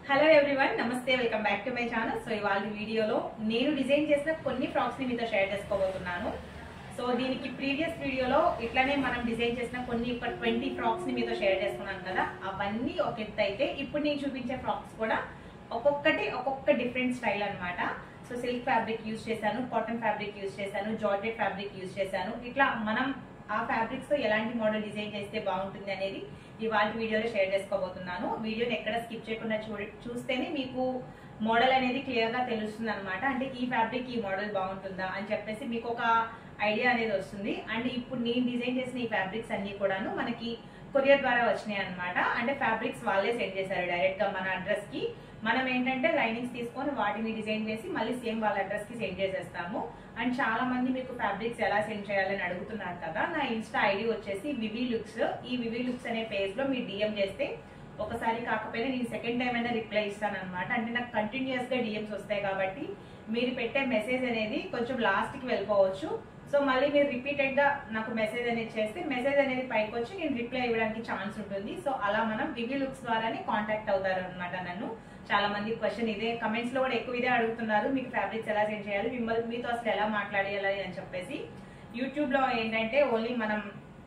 hello everyone నమస్తే welcome back to my channel so ఇవాళ వీడియోలో నేను డిజైన్ చేసిన కొన్ని ఫ్రాక్స్ ని మీతో షేర్ చేసుకోబోతున్నాను సో దీనికి ప్రీవియస్ వీడియోలో ఇట్లానే మనం డిజైన్ చేసిన కొన్ని ఒక ట్వంటీ ఫ్రాక్స్ ని మీతో షేర్ చేసుకున్నాను కదా అవన్నీ ఒక ఎత్తు అయితే ఇప్పుడు నేను చూపించే ఫ్రాక్స్ కూడా ఒక్కొక్కటి ఒక్కొక్క డిఫరెంట్ స్టైల్ అన్నమాట సో సిల్క్ ఫ్యాబ్రిక్ యూజ్ చేశాను కాటన్ ఫ్యాబ్రిక్ యూజ్ చేశాను జార్జెట్ ఫ్యాబ్రిక్ యూజ్ చేశాను ఇట్లా మనం ఆ ఫ్యాబ్రిక్స్ తో ఎలాంటి మోడల్ డిజైన్ చేస్తే బాగుంటుంది అనేది ఇవాళ వీడియోలో షేర్ చేసుకోబోతున్నాను వీడియోని ఎక్కడ స్కిప్ చేయకుండా చూడ చూస్తేనే మీకు మోడల్ అనేది క్లియర్ గా తెలుస్తుంది అనమాట అంటే ఈ ఫ్యాబ్రిక్ ఈ మోడల్ బాగుంటుందా అని చెప్పేసి మీకు ఒక ఐడియా అనేది వస్తుంది అండ్ ఇప్పుడు నేను డిజైన్ చేసిన ఈ ఫ్యాబ్రిక్స్ అన్ని కూడాను మనకి కొరియర్ ద్వారా వచ్చినాయి అనమాట అంటే ఫ్యాబ్రిక్స్ వాళ్ళే సెండ్ చేశారు డైరెక్ట్ గా మన అడ్రస్ కి మనం ఏంటంటే లైనింగ్స్ తీసుకొని వాటిని డిజైన్ చేసి మళ్ళీ సేమ్ వాళ్ళ అడ్రస్ కి సెండ్ చేసేస్తాము అండ్ చాలా మంది మీకు ఫ్యాబ్రిక్స్ ఎలా సెండ్ చేయాలని అడుగుతున్నారు కదా నా ఇన్స్టా ఐడి వచ్చేసి వివి లుక్స్ ఈ వివి లుక్స్ అనే పేజ్ లో మీరు డిఎం చేస్తే ఒకసారి కాకపోయినా నేను సెకండ్ టైం అయినా రిప్లై ఇస్తాను అనమాట అంటే నాకు కంటిన్యూస్ గా డిఎమ్స్ వస్తాయి కాబట్టి మీరు పెట్టే మెసేజ్ అనేది కొంచెం లాస్ట్ కి వెళ్ళిపోవచ్చు సో మళ్ళీ మీరు రిపీటెడ్ గా నాకు మెసేజ్ అనేది చేస్తే మెసేజ్ అనేది పైకి వచ్చి నేను రిప్లై ఇవ్వడానికి ఛాన్స్ ఉంటుంది సో అలా మనం వివి లుక్స్ ద్వారానే కాంటాక్ట్ అవుతారు అనమాట నన్ను చాలా మంది క్వశ్చన్ ఇదే కమెంట్స్ లో కూడా ఎక్కువ ఇదే అడుగుతున్నారు మీకు ఫ్యాబ్రిక్స్ ఎలా సెండ్ చేయాలి మిమ్మల్ని మీతో అసలు ఎలా మాట్లాడేయాలి అని చెప్పేసి యూట్యూబ్ లో ఏంటంటే ఓన్లీ మనం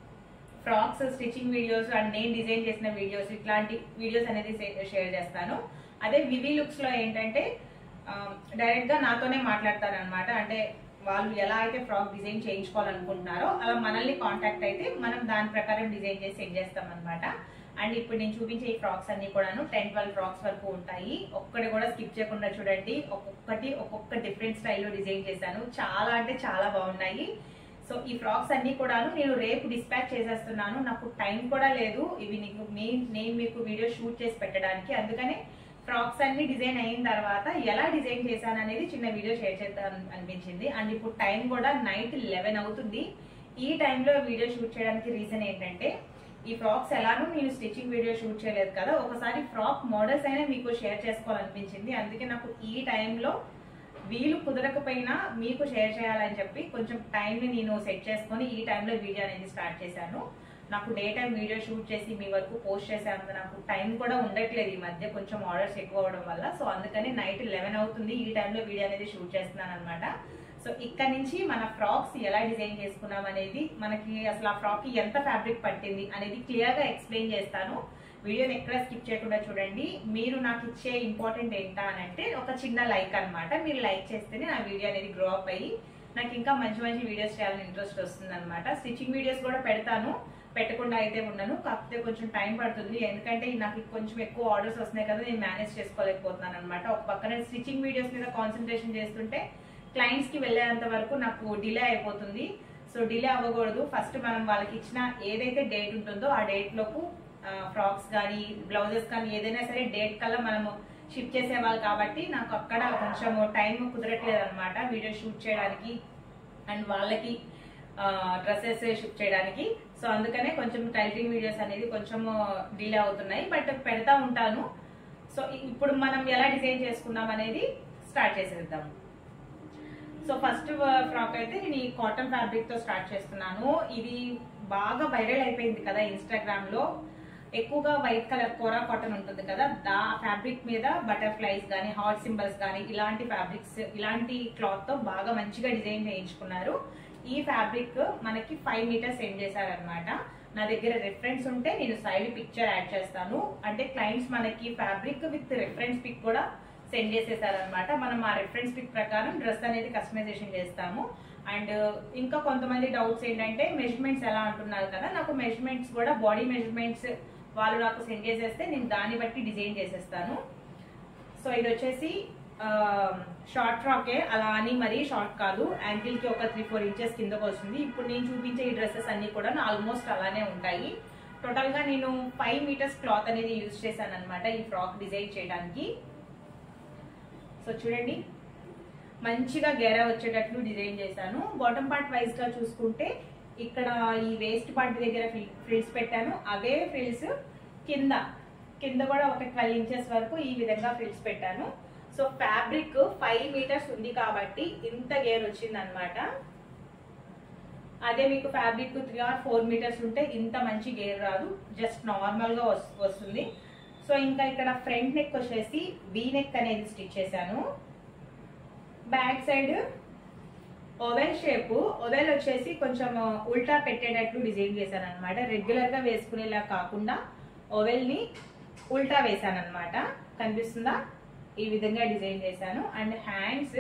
ఫ్రాక్స్ స్టిచ్చింగ్ వీడియోస్ అండ్ నేను డిజైన్ చేసిన వీడియోస్ ఇట్లాంటి వీడియోస్ అనేది షేర్ చేస్తాను అదే వివి లుక్స్ లో ఏంటంటే డైరెక్ట్ గా నాతోనే మాట్లాడతారు అనమాట అంటే వాళ్ళు ఎలా అయితే ఫ్రాక్ డిజైన్ చేయించుకోవాలనుకుంటున్నారో అలా మనల్ని కాంటాక్ట్ అయితే మనం దాని ప్రకారం డిజైన్ చేసి సెండ్ చేస్తాం అనమాట అండ్ ఇప్పుడు నేను చూపించే ఈ ఫ్రాక్స్ అన్ని కూడాను టెన్ ట్వెల్వ్ ఫ్రాక్స్ వరకు ఉంటాయి ఒక్కటి కూడా స్కిప్ చేయకుండా చూడండి ఒక్కొక్కటి ఒక్కొక్క డిఫరెంట్ స్టైల్లో డిజైన్ చేశాను చాలా అంటే చాలా బాగున్నాయి సో ఈ ఫ్రాక్స్ అన్ని కూడాను నేను రేపు డిస్పాచ్ చేసేస్తున్నాను నాకు టైం కూడా లేదు ఇవి నీకు నేను మీకు వీడియో షూట్ చేసి పెట్టడానికి అందుకనే ఫ్రాక్స్ అన్ని డిజైన్ అయిన తర్వాత ఎలా డిజైన్ చేశాను అనేది చిన్న వీడియో షేర్ చేద్దాం అనిపించింది అండ్ ఇప్పుడు టైం కూడా నైట్ లెవెన్ అవుతుంది ఈ టైంలో వీడియో షూట్ చేయడానికి రీజన్ ఏంటంటే ఈ ఫ్రాక్స్ ఎలానూ నేను స్టిచ్చింగ్ వీడియో షూట్ చేయలేదు కదా ఒకసారి ఫ్రాక్ మోడల్స్ అయినా మీకు షేర్ చేసుకోవాలనిపించింది అందుకే నాకు ఈ టైంలో వీలు కుదరకపోయినా మీకు షేర్ చేయాలని చెప్పి కొంచెం టైంని నేను సెట్ చేసుకొని ఈ టైంలో వీడియో అనేది స్టార్ట్ చేశాను నాకు డే టైం వీడియో షూట్ చేసి మీ వరకు పోస్ట్ చేసేంత నాకు టైం కూడా ఉండట్లేదు ఈ మధ్య కొంచెం ఆర్డర్స్ ఎక్కువ అవడం వల్ల సో అందుకని నైట్ లెవెన్ అవుతుంది ఈ టైంలో వీడియో అనేది షూట్ చేస్తున్నాను అనమాట సో ఇక్కడ నుంచి మన ఫ్రాక్స్ ఎలా డిజైన్ చేసుకున్నాం అనేది మనకి అసలు ఆ ఫ్రాక్ కి ఎంత ఫ్యాబ్రిక్ పట్టింది అనేది క్లియర్ గా ఎక్స్ప్లెయిన్ చేస్తాను వీడియోని ఎక్కడ స్కిప్ చేయకుండా చూడండి మీరు నాకు ఇచ్చే ఇంపార్టెంట్ ఏంటా అని అంటే ఒక చిన్న లైక్ అన్నమాట మీరు లైక్ చేస్తేనే నా వీడియో అనేది గ్రో అప్ అయ్యి నాకు ఇంకా మంచి మంచి వీడియోస్ చేయాలని ఇంట్రెస్ట్ వస్తుంది అనమాట స్టిచ్చింగ్ వీడియోస్ కూడా పెడతాను పెట్టకుండా అయితే ఉండను కాకపోతే కొంచెం టైం పడుతుంది ఎందుకంటే నాకు కొంచెం ఎక్కువ ఆర్డర్స్ వస్తున్నాయి కదా నేను మేనేజ్ చేసుకోలేకపోతున్నాను అనమాట ఒక పక్కన స్టిచ్చింగ్ వీడియోస్ మీద కాన్సన్ట్రేషన్ చేస్తుంటే క్లయింట్స్ కి వెళ్ళేంత వరకు నాకు డిలే అయిపోతుంది సో డిలే అవ్వకూడదు ఫస్ట్ మనం వాళ్ళకి ఇచ్చిన ఏదైతే డేట్ ఉంటుందో ఆ డేట్ లోపు ఫ్రాక్స్ కానీ బ్లౌజెస్ కానీ ఏదైనా సరే డేట్ కల్లా మనము షిప్ చేసేవాళ్ళు కాబట్టి నాకు అక్కడ కొంచెం టైం కుదరట్లేదు అనమాట వీడియో షూట్ చేయడానికి అండ్ వాళ్ళకి డ్రెస్సెస్ షిప్ చేయడానికి సో అందుకనే కొంచెం టైటింగ్ వీడియోస్ అనేది కొంచెం డిలే అవుతున్నాయి బట్ పెడతా ఉంటాను సో ఇప్పుడు మనం ఎలా డిజైన్ చేసుకున్నాం అనేది స్టార్ట్ చేసేద్దాం సో ఫస్ట్ ఫ్రాక్ అయితే నేను ఈ కాటన్ ఫ్యాబ్రిక్ తో స్టార్ట్ చేస్తున్నాను ఇది బాగా వైరల్ అయిపోయింది కదా ఇన్స్టాగ్రామ్ లో ఎక్కువగా వైట్ కలర్ కోరా కాటన్ ఉంటుంది కదా దా ఫ్యాబ్రిక్ మీద బటర్ఫ్లైస్ కానీ హార్ట్ సింబల్స్ కానీ ఇలాంటి ఫ్యాబ్రిక్స్ ఇలాంటి క్లాత్ తో బాగా మంచిగా డిజైన్ చేయించుకున్నారు ఈ ఫ్యాబ్రిక్ మనకి ఫైవ్ మీటర్స్ సెండ్ చేశారనమాట నా దగ్గర రిఫరెన్స్ ఉంటే నేను సైడ్ పిక్చర్ యాడ్ చేస్తాను అంటే క్లయింట్స్ మనకి ఫ్యాబ్రిక్ విత్ రిఫరెన్స్ పిక్ కూడా సెండ్ చేసేసారనమాట మనం ఆ రిఫరెన్స్ పిక్ ప్రకారం డ్రెస్ అనేది కస్టమైజేషన్ చేస్తాము అండ్ ఇంకా కొంతమంది డౌట్స్ ఏంటంటే మెజర్మెంట్స్ ఎలా అంటున్నారు కదా నాకు మెజర్మెంట్స్ కూడా బాడీ మెజర్మెంట్స్ వాళ్ళు నాకు సెండ్ చేసేస్తే నేను దాన్ని బట్టి డిజైన్ చేసేస్తాను సో ఇది వచ్చేసి షార్ట్ ఫ్రాకే అలా అని మరీ షార్ట్ కాదు యాంకిల్ కి ఒక త్రీ ఫోర్ ఇంచెస్ కిందకు వస్తుంది ఇప్పుడు నేను చూపించే ఈ డ్రెస్సెస్ అన్ని కూడా ఆల్మోస్ట్ అలానే ఉంటాయి టోటల్ గా నేను ఫైవ్ మీటర్స్ క్లాత్ అనేది యూజ్ చేశాను అనమాట ఈ ఫ్రాక్ డిజైన్ చేయడానికి సో చూడండి మంచిగా గేరా వచ్చేటట్లు డిజైన్ చేశాను బాటమ్ పార్ట్ వైజ్ గా చూసుకుంటే ఇక్కడ ఈ వేస్ట్ పార్ట్ దగ్గర ఫ్రిల్స్ పెట్టాను అవే ఫ్రిల్స్ కింద కింద కూడా ఒక ట్వెల్వ్ ఇంచెస్ వరకు ఈ విధంగా ఫ్రిల్స్ పెట్టాను సో ఫ్యాబ్రిక్ ఫైవ్ మీటర్స్ ఉంది కాబట్టి ఇంత గేర్ వచ్చింది అనమాట అదే మీకు fabric three or four meters ఉంటే ఇంత మంచి గేర్ రాదు జస్ట్ నార్మల్ గా వస్తుంది సో ఇంకా ఇక్కడ ఫ్రంట్ నెక్ వచ్చేసి బీ నెక్ అనేది స్టిచ్ చేశాను back side oval shape oval వచ్చేసి కొంచెం ఉల్టా పెట్టేటట్లు డిజైన్ చేశాను అనమాట రెగ్యులర్ గా వేసుకునేలా కాకుండా ఓవెల్ ని ఉల్టా వేసాను అనమాట కనిపిస్తుందా ఈ విధంగా డిజైన్ చేశాను and hands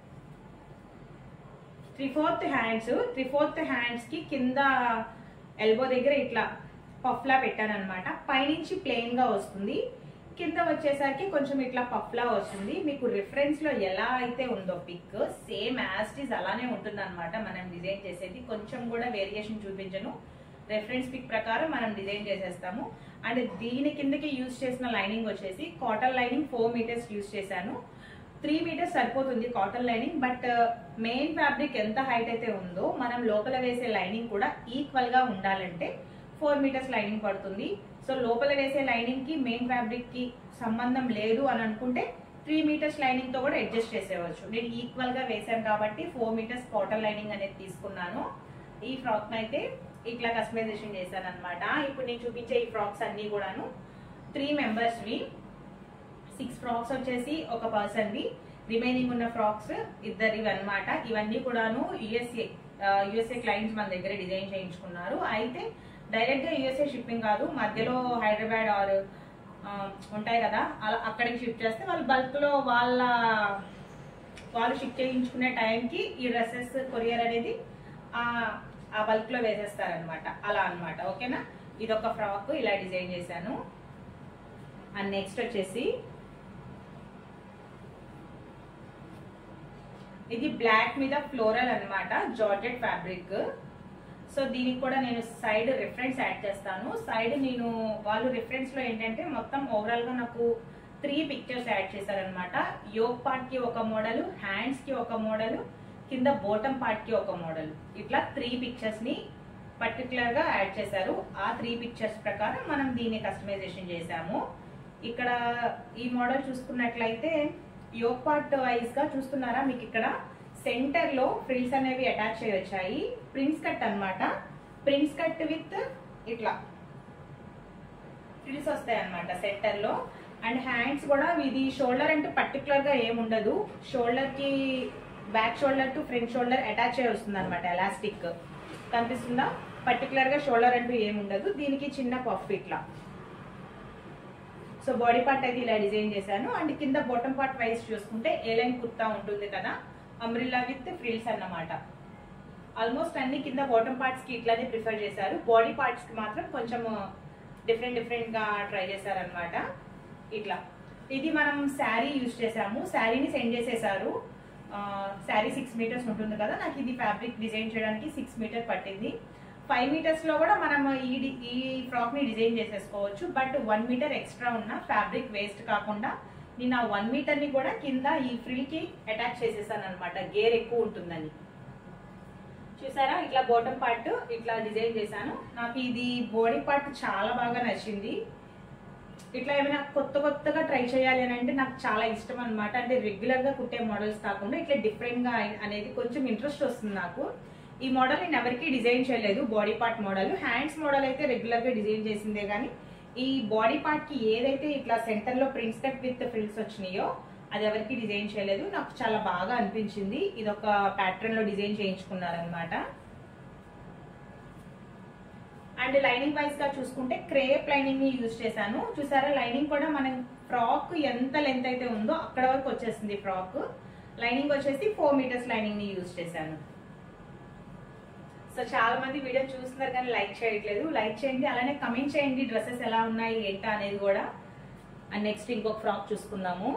three fourth hands three fourth hands కి కింద ఎల్బో దగ్గర ఇట్లా పఫ్ లా పెట్టాను అనమాట పైనుంచి ప్లెయిన్ గా వస్తుంది కింద వచ్చేసరికి కొంచెం ఇట్లా పఫ్ లా వస్తుంది మీకు రిఫరెన్స్ లో ఎలా అయితే ఉందో పిక్ సేమ్ యాస్టీస్ అలానే ఉంటుంది అనమాట మనం డిజైన్ చేసేది కొంచెం కూడా వేరియేషన్ చూపించను రెఫరెన్స్ పిక్ ప్రకారం మనం డిజైన్ చేసేస్తాము అండ్ దీని కిందకి యూజ్ చేసిన లైనింగ్ వచ్చేసి cotton lining four meters use చేశాను త్రీ మీటర్స్ సరిపోతుంది cotton lining but main fabric ఎంత హైట్ అయితే ఉందో మనం లోపల వేసే లైనింగ్ కూడా ఈక్వల్ గా ఉండాలంటే ఫోర్ మీటర్స్ లైనింగ్ పడుతుంది సో లోపల వేసే లైనింగ్ కి మెయిన్ ఫ్యాబ్రిక్ కి సంబంధం లేదు అని అనుకుంటే త్రీ మీటర్స్ లైనింగ్ తో కూడా అడ్జస్ట్ చేసేవచ్చు నేను ఈక్వల్ గా వేసాను కాబట్టి ఫోర్ మీటర్స్ కాటన్ లైనింగ్ అనేది తీసుకున్నాను ఈ ఫ్రాక్ అయితే ఇట్లా కస్టమైజేషన్ చేశాను అనమాట ఇప్పుడు నేను చూపించే ఈ ఫ్రాక్స్ అన్ని కూడాను త్రీ మెంబర్స్ వి సిక్స్ ఫ్రాక్స్ వచ్చేసి ఒక పర్సన్ వి రిమైనింగ్ ఉన్న ఫ్రాక్స్ ఇద్దరివి అన్నమాట ఇవన్నీ కూడాను యుఎస్ఏ యుఎస్ఏ క్లయింట్స్ మన దగ్గర డిజైన్ చేయించుకున్నారు అయితే డైరెక్ట్ గా యుఎస్ఏ షిప్పింగ్ కాదు మధ్యలో హైదరాబాద్ ఆర్ ఉంటాయి కదా అలా అక్కడికి షిఫ్ట్ చేస్తే వాళ్ళు బల్క్ లో వాళ్ళ వాళ్ళు షిఫ్ట్ చేయించుకునే టైంకి ఈ డ్రెస్సెస్ కొరియర్ అనేది ఆ ఆ బల్క్ లో వేసేస్తారనమాట అలా అన్నమాట ఓకేనా ఇదొక ఫ్రాక్ ఇలా డిజైన్ చేశాను అండ్ నెక్స్ట్ వచ్చేసి ఇది బ్లాక్ మీద ఫ్లోరల్ అన్నమాట జార్జెట్ ఫ్యాబ్రిక్ సో దీనికి కూడా నేను సైడ్ రిఫరెన్స్ యాడ్ చేస్తాను సైడ్ నేను వాళ్ళు రిఫరెన్స్ లో ఏంటంటే మొత్తం ఓవరాల్ గా నాకు త్రీ పిక్చర్స్ యాడ్ చేశారనమాట యోగ్ పార్ట్ కి ఒక మోడల్ హ్యాండ్స్ కి ఒక మోడల్ కింద బోటమ్ పార్ట్ కి ఒక మోడల్ ఇట్లా త్రీ పిక్చర్స్ ని పర్టికులర్ గా యాడ్ చేశారు ఆ త్రీ పిక్చర్స్ ప్రకారం మనం దీన్ని కస్టమైజేషన్ చేశాము ఇక్కడ ఈ మోడల్ చూసుకున్నట్లయితే యోగ్ పార్ట్ వైజ్ గా చూస్తున్నారా మీకు ఇక్కడ సెంటర్ లో ఫ్రిల్స్ అనేవి అటాచ్ అయ్యి వచ్చాయి ప్రిన్స్ కట్ అన్నమాట ప్రిన్స్ కట్ విత్ ఇట్లా ఫ్రిల్స్ వస్తాయి అనమాట సెంటర్ లో అండ్ హ్యాండ్స్ కూడా ఇది షోల్డర్ అంటే పర్టికులర్ గా ఏముండదు షోల్డర్ కి back shoulder to front shoulder attach అయ్యి వస్తుంది అనమాట ఎలాస్టిక్ కనిపిస్తుందా పర్టికులర్ గా షోల్డర్ అంటూ ఏముండదు దీనికి చిన్న పఫ్ ఇట్లా సో బాడీ పార్ట్ అయితే ఇలా డిజైన్ చేశాను అండ్ కింద బాటమ్ పార్ట్ వైజ్ చూసుకుంటే ఏ లైన్ కుర్తా ఉంటుంది కదా అంబ్రిల్లా విత్ ఫ్రిల్స్ అన్నమాట ఆల్మోస్ట్ అన్ని కింద బాటమ్ పార్ట్స్ కి ఇట్లానే ప్రిఫర్ చేశారు బాడీ పార్ట్స్ కి మాత్రం కొంచెం డిఫరెంట్ డిఫరెంట్ గా ట్రై చేశారనమాట ఇట్లా ఇది మనం శారీ యూజ్ చేసాము శారీని సెండ్ చేసేసారు శారీ సిక్స్ మీటర్స్ ఉంటుంది కదా నాకు ఇది ఫ్యాబ్రిక్ డిజైన్ చేయడానికి సిక్స్ మీటర్ పట్టింది ఫైవ్ మీటర్స్ లో కూడా మనం ఈ డి- ఈ ఫ్రాక్ ని డిజైన్ చేసేసుకోవచ్చు బట్ వన్ మీటర్ ఎక్స్ట్రా ఉన్న ఫ్యాబ్రిక్ వేస్ట్ కాకుండా నేను ఆ వన్ మీటర్ ని కూడా కింద ఈ ఫ్రిల్ కి అటాచ్ చేసేసాను అనమాట గేర్ ఎక్కువ ఉంటుందని చూసారా ఇట్లా బాటమ్ పార్ట్ ఇట్లా డిజైన్ చేశాను నాకు ఇది బాడీ పార్ట్ చాలా బాగా నచ్చింది ఇట్లా ఏమైనా కొత్త కొత్తగా ట్రై చేయాలి అని అంటే నాకు చాలా ఇష్టం అనమాట అంటే రెగ్యులర్ గా కుట్టే మోడల్స్ కాకుండా ఇట్లా డిఫరెంట్ గా అయి- అనేది కొంచెం ఇంట్రెస్ట్ వస్తుంది నాకు ఈ మోడల్ నేను ఎవరికి డిజైన్ చేయలేదు body part model hands model అయితే రెగ్యులర్ గా డిజైన్ చేసిందే కానీ ఈ బాడీ పార్ట్ కి ఏదైతే ఇట్లా సెంటర్ లో ప్రింట్స్ కట్ విత్ ఫ్రిల్స్ వచ్చినాయో అది ఎవరికి డిజైన్ చేయలేదు నాకు చాలా బాగా అనిపించింది ఇది ఒక ప్యాటర్న్ లో డిజైన్ చేయించుకున్నారనమాట అండ్ లైనింగ్ వైజ్ గా చూసుకుంటే క్రేప్ లైనింగ్ ని యూజ్ చేశాను చూసారా లైనింగ్ కూడా మనం ఫ్రాక్ ఎంత లెంత్ అయితే ఉందో అక్కడ వరకు వచ్చేసింది ఫ్రాక్ లైనింగ్ వచ్చేసి ఫోర్ మీటర్స్ లైనింగ్ ని యూజ్ చేశాను సో చాలా మంది వీడియో చూస్తున్నారు కానీ లైక్ చేయట్లేదు లైక్ చేయండి అలానే కమెంట్ చేయండి డ్రెస్సెస్ ఎలా ఉన్నాయి ఏంటా అనేది కూడా అండ్ నెక్స్ట్ ఇంకొక ఫ్రాక్ చూసుకుందాము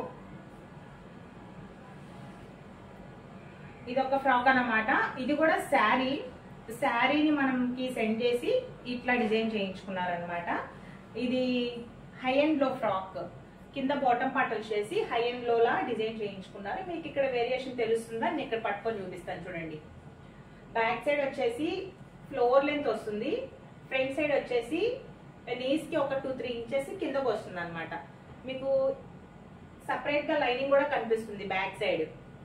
ఇది ఒక ఫ్రాక్ అన్నమాట ఇది కూడా శారీ శారీని మనకి సెండ్ చేసి ఇట్లా డిజైన్ చేయించుకున్నారనమాట ఇది హై అండ్ లో ఫ్రాక్ కింద బాటమ్ పార్ట్ వచ్చేసి హై అండ్ లోలా డిజైన్ చేయించుకున్నారు మీకు ఇక్కడ వేరియేషన్ తెలుస్తుందా నేను ఇక్కడ పట్టుకొని చూపిస్తాను చూడండి బ్యాక్ సైడ్ వచ్చేసి ఫ్లోర్ లెంత్ వస్తుంది ఫ్రంట్ సైడ్ వచ్చేసి నీస్ కి ఒక టూ త్రీ ఇంచెస్ కిందకు వస్తుంది అనమాట మీకు సపరేట్ గా లైనింగ్ కూడా కనిపిస్తుంది బ్యాక్ సైడ్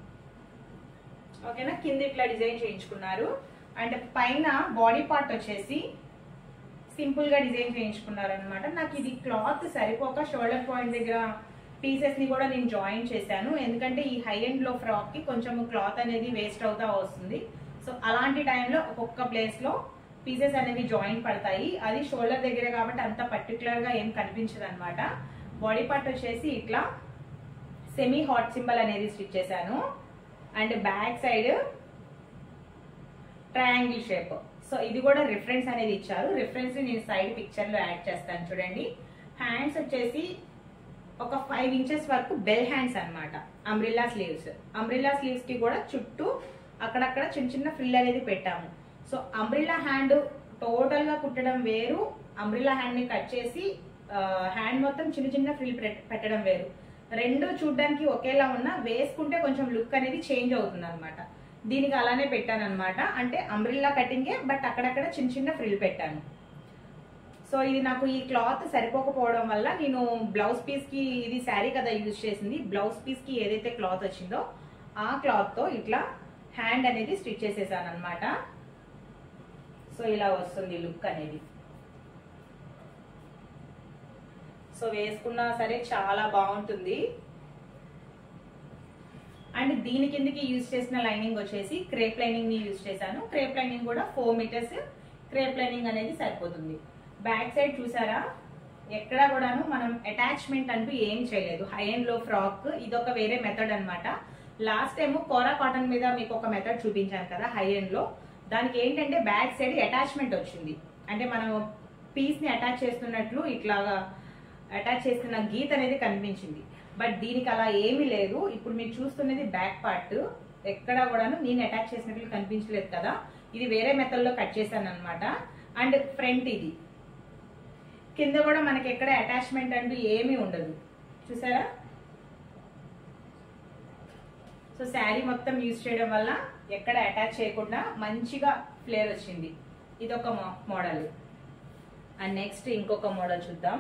ఓకేనా కింద ఇట్లా డిజైన్ చేయించుకున్నారు అండ్ పైన బాడీ పార్ట్ వచ్చేసి సింపుల్ గా డిజైన్ చేయించుకున్నారనమాట నాకు ఇది క్లాత్ సరిపోక షోల్డర్ పాయింట్ దగ్గర పీసెస్ ని కూడా నేను జాయిన్ చేశాను ఎందుకంటే ఈ హై ఎండ్ లో ఫ్రాక్ కి కొంచెం క్లాత్ అనేది వేస్ట్ అవుతా వస్తుంది సో అలాంటి టైంలో ఒక్కొక్క ప్లేస్ లో పీసెస్ అనేవి జాయిన్ పడతాయి అది షోల్డర్ దగ్గర కాబట్టి అంత పర్టికులర్ గా ఏం కనిపించదు అనమాట బాడీ పార్ట్ వచ్చేసి ఇట్లా సెమీ హాట్ సింబల్ అనేది స్టిచ్ చేశాను and back side triangle shape so ఇది కూడా రిఫరెన్స్ అనేది ఇచ్చారు రిఫరెన్స్ నేను సైడ్ పిక్చర్ లో యాడ్ చేస్తాను చూడండి హ్యాండ్స్ వచ్చేసి ఒక ఫైవ్ ఇంచెస్ వరకు బెల్ హ్యాండ్స్ అన్నమాట అంబ్రిల్లా స్లీవ్స్ అంబ్రిల్లా స్లీవ్స్ కి కూడా చుట్టూ అక్కడక్కడ చిన్న చిన్న ఫ్రిల్ అనేది పెట్టాము సో అంబ్రిల్లా హ్యాండ్ టోటల్ గా కుట్టడం వేరు అంబ్రిల్లా హ్యాండ్ ని కట్ చేసి హ్యాండ్ మొత్తం చిన్న చిన్న ఫ్రిల్ పెట్టడం వేరు రెండు చూడడానికి ఒకేలా ఉన్నా వేసుకుంటే కొంచెం లుక్ అనేది చేంజ్ అవుతుంది అనమాట దీనికి అలానే పెట్టాను అనమాట అంటే అంబ్రిల్లా కటింగే బట్ అక్కడక్కడ చిన్న చిన్న ఫ్రిల్ పెట్టాను సో ఇది నాకు ఈ క్లాత్ సరిపోకపోవడం వల్ల నేను బ్లౌజ్ పీస్ కి ఇది శారీ కదా యూజ్ చేసింది బ్లౌజ్ పీస్ కి ఏదైతే క్లాత్ వచ్చిందో ఆ క్లాత్ తో ఇట్లా హ్యాండ్ అనేది స్టిచ్ చేసేసాను అనమాట సో ఇలా వస్తుంది లుక్ అనేది సో వేసుకున్నా సరే చాలా బాగుంటుంది అండ్ దీని కిందకి యూజ్ చేసిన లైనింగ్ వచ్చేసి క్రేప్ లైనింగ్ ని యూజ్ చేశాను క్రేప్ లైనింగ్ కూడా ఫోర్ మీటర్స్ క్రేప్ లైనింగ్ అనేది సరిపోతుంది బ్యాక్ సైడ్ చూసారా ఎక్కడ కూడాను మనం అటాచ్మెంట్ అంటూ ఏం చేయలేదు హై అండ్ లో ఫ్రాక్ ఇదొక వేరే మెథడ్ అన్నమాట లాస్ట్ టైం కోరా కాటన్ మీద మీకు ఒక మెథడ్ చూపించాను కదా హై అండ్ లో దానికి ఏంటంటే బ్యాక్ సైడ్ అటాచ్మెంట్ వచ్చింది అంటే మనం పీస్ ని అటాచ్ చేస్తున్నట్లు ఇట్లాగా అటాచ్ చేస్తున్న గీత అనేది కనిపించింది బట్ దీనికి అలా ఏమీ లేదు ఇప్పుడు మీరు చూస్తున్నది బ్యాక్ పార్ట్ ఎక్కడ కూడాను నేను అటాచ్ చేసినట్లు కనిపించలేదు కదా ఇది వేరే మెథడ్ లో కట్ చేశాను అనమాట అండ్ ఫ్రంట్ ఇది కింద కూడా మనకి ఎక్కడ అటాచ్మెంట్ అంటూ ఏమీ ఉండదు చూసారా సో శారీ మొత్తం యూజ్ చేయడం వల్ల ఎక్కడ అటాచ్ చేయకుండా మంచిగా ఫ్లేర్ వచ్చింది ఇదొక మోడల్ అండ్ నెక్స్ట్ ఇంకొక మోడల్ చూద్దాం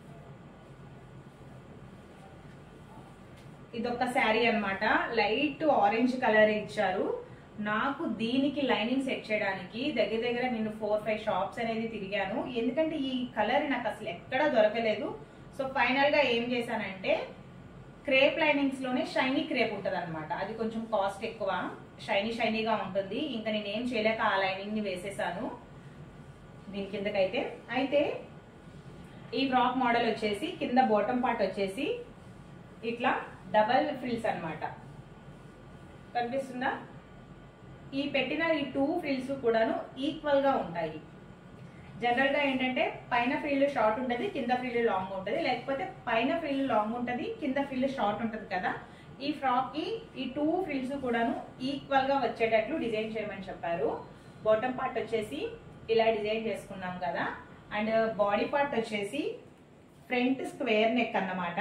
ఇదొక శారీ అన్నమాట లైట్ ఆరెంజ్ కలర్ ఇచ్చారు నాకు దీనికి లైనింగ్ సెట్ చేయడానికి దగ్గర దగ్గర నేను ఫోర్ ఫైవ్ షాప్స్ అనేది తిరిగాను ఎందుకంటే ఈ కలర్ నాకు అసలు ఎక్కడా దొరకలేదు సో ఫైనల్ గా ఏం చేశానంటే క్రేప్ లైనింగ్స్ లోనే షైనీ క్రేప్ ఉంటది అనమాట అది కొంచెం కాస్ట్ ఎక్కువ షైనీ షైనీగా ఉంటుంది ఇంకా నేను ఏం చేయలేక ఆ లైనింగ్ ని వేసేసాను దీని కిందకైతే అయితే ఈ ఫ్రాక్ మోడల్ వచ్చేసి కింద బాటమ్ పార్ట్ వచ్చేసి ఇట్లా డబల్ ఫ్రిల్స్ అన్నమాట కనిపిస్తుందా ఈ పెట్టిన ఈ టూ ఫ్రిల్స్ కూడాను ఈక్వల్ గా ఉంటాయి జనరల్ గా ఏంటంటే పైన ఫ్రిల్ షార్ట్ ఉంటది కింద ఫ్రిల్ లాంగ్ ఉంటది లేకపోతే పైన ఫ్రిల్ లాంగ్ ఉంటది కింద ఫ్రిల్ షార్ట్ ఉంటది కదా ఈ ఫ్రాక్ కి ఈ టూ ఫ్రిల్స్ కూడాను ఈక్వల్ గా వచ్చేటట్లు డిజైన్ చేయమని చెప్పారు బాటమ్ పార్ట్ వచ్చేసి ఇలా డిజైన్ చేసుకున్నాం కదా అండ్ బాడీ పార్ట్ వచ్చేసి ఫ్రంట్ స్క్వేర్ నెక్ అన్నమాట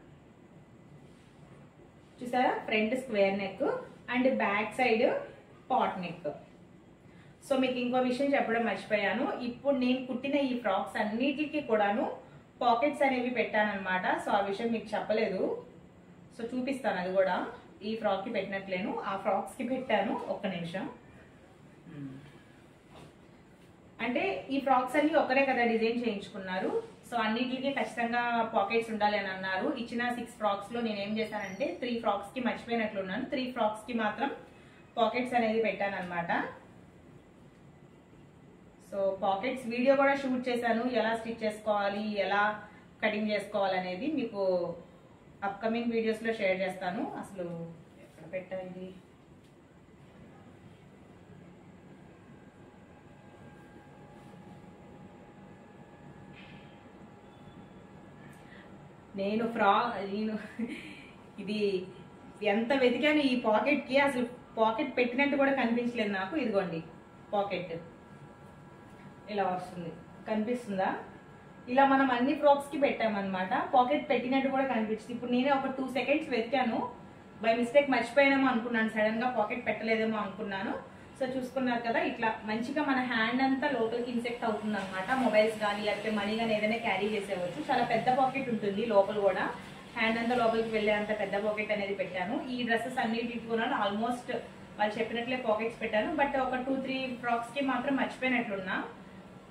చూసారా front square neck and back side pot neck so మీకు ఇంకో విషయం చెప్పడం మర్చిపోయాను ఇప్పుడు నేను కుట్టిన ఈ ఫ్రాక్స్ అన్నిటికీ కూడాను పాకెట్స్ అనేవి పెట్టాను అనమాట సో ఆ విషయం మీకు చెప్పలేదు సో చూపిస్తాను అది కూడా ఈ ఫ్రాక్ కి పెట్టినట్లేను ఆ ఫ్రాక్స్ కి పెట్టాను ఒక్క నిమిషం అంటే ఈ ఫ్రాక్స్ అన్ని ఒకరే కదా డిజైన్ చేయించుకున్నారు సో అన్నిటికీ ఖచ్చితంగా పాకెట్స్ ఉండాలి అని అన్నారు ఇచ్చిన సిక్స్ ఫ్రాక్స్ లో నేను ఏం చేశానంటే త్రీ ఫ్రాక్స్ కి మర్చిపోయినట్లున్నాను త్రీ ఫ్రాక్స్ కి మాత్రం పాకెట్స్ అనేది పెట్టాను అనమాట సో పాకెట్స్ వీడియో కూడా షూట్ చేశాను ఎలా స్టిచ్ చేసుకోవాలి ఎలా కటింగ్ చేసుకోవాలి అనేది మీకు అప్కమింగ్ వీడియోస్ లో షేర్ చేస్తాను అసలు ఎక్కడ పెట్టాలి నేను ఫ్రా నేను ఇది ఎంత వెతికాను ఈ పాకెట్ కి అసలు పాకెట్ పెట్టినట్టు కూడా కనిపించలేదు నాకు ఇదిగోండి పాకెట్ ఇలా వస్తుంది కనిపిస్తుందా ఇలా మనం అన్ని ఫ్రాక్స్ కి పెట్టామన్నమాట పాకెట్ పెట్టినట్టు కూడా కనిపిస్తుంది ఇప్పుడు నేనే ఒక టూ సెకండ్స్ వెతికాను బై మిస్టేక్ మర్చిపోయానేమో అనుకున్నాను సడన్ గా పాకెట్ పెట్టలేదేమో అనుకున్నాను సో చూసుకున్నారు కదా ఇట్లా మంచిగా మన హ్యాండ్ అంతా లోపలికి ఇన్సెక్ట్ అవుతుంది అనమాట మొబైల్స్ కానీ లేకపోతే మనీ కానీ ఏదైనా క్యారీ చేసేవచ్చు చాలా పెద్ద పాకెట్ ఉంటుంది లోపల కూడా హ్యాండ్ అంతా లోపలికి వెళ్ళే అంత పెద్ద పాకెట్ అనేది పెట్టాను ఈ డ్రెస్సెస్ అన్నిటికి కూడా ఆల్మోస్ట్ వాళ్ళు చెప్పినట్లే పాకెట్స్ పెట్టాను బట్ ఒక టూ త్రీ ఫ్రాక్స్ కి మాత్రం మర్చిపోయినట్లున్నా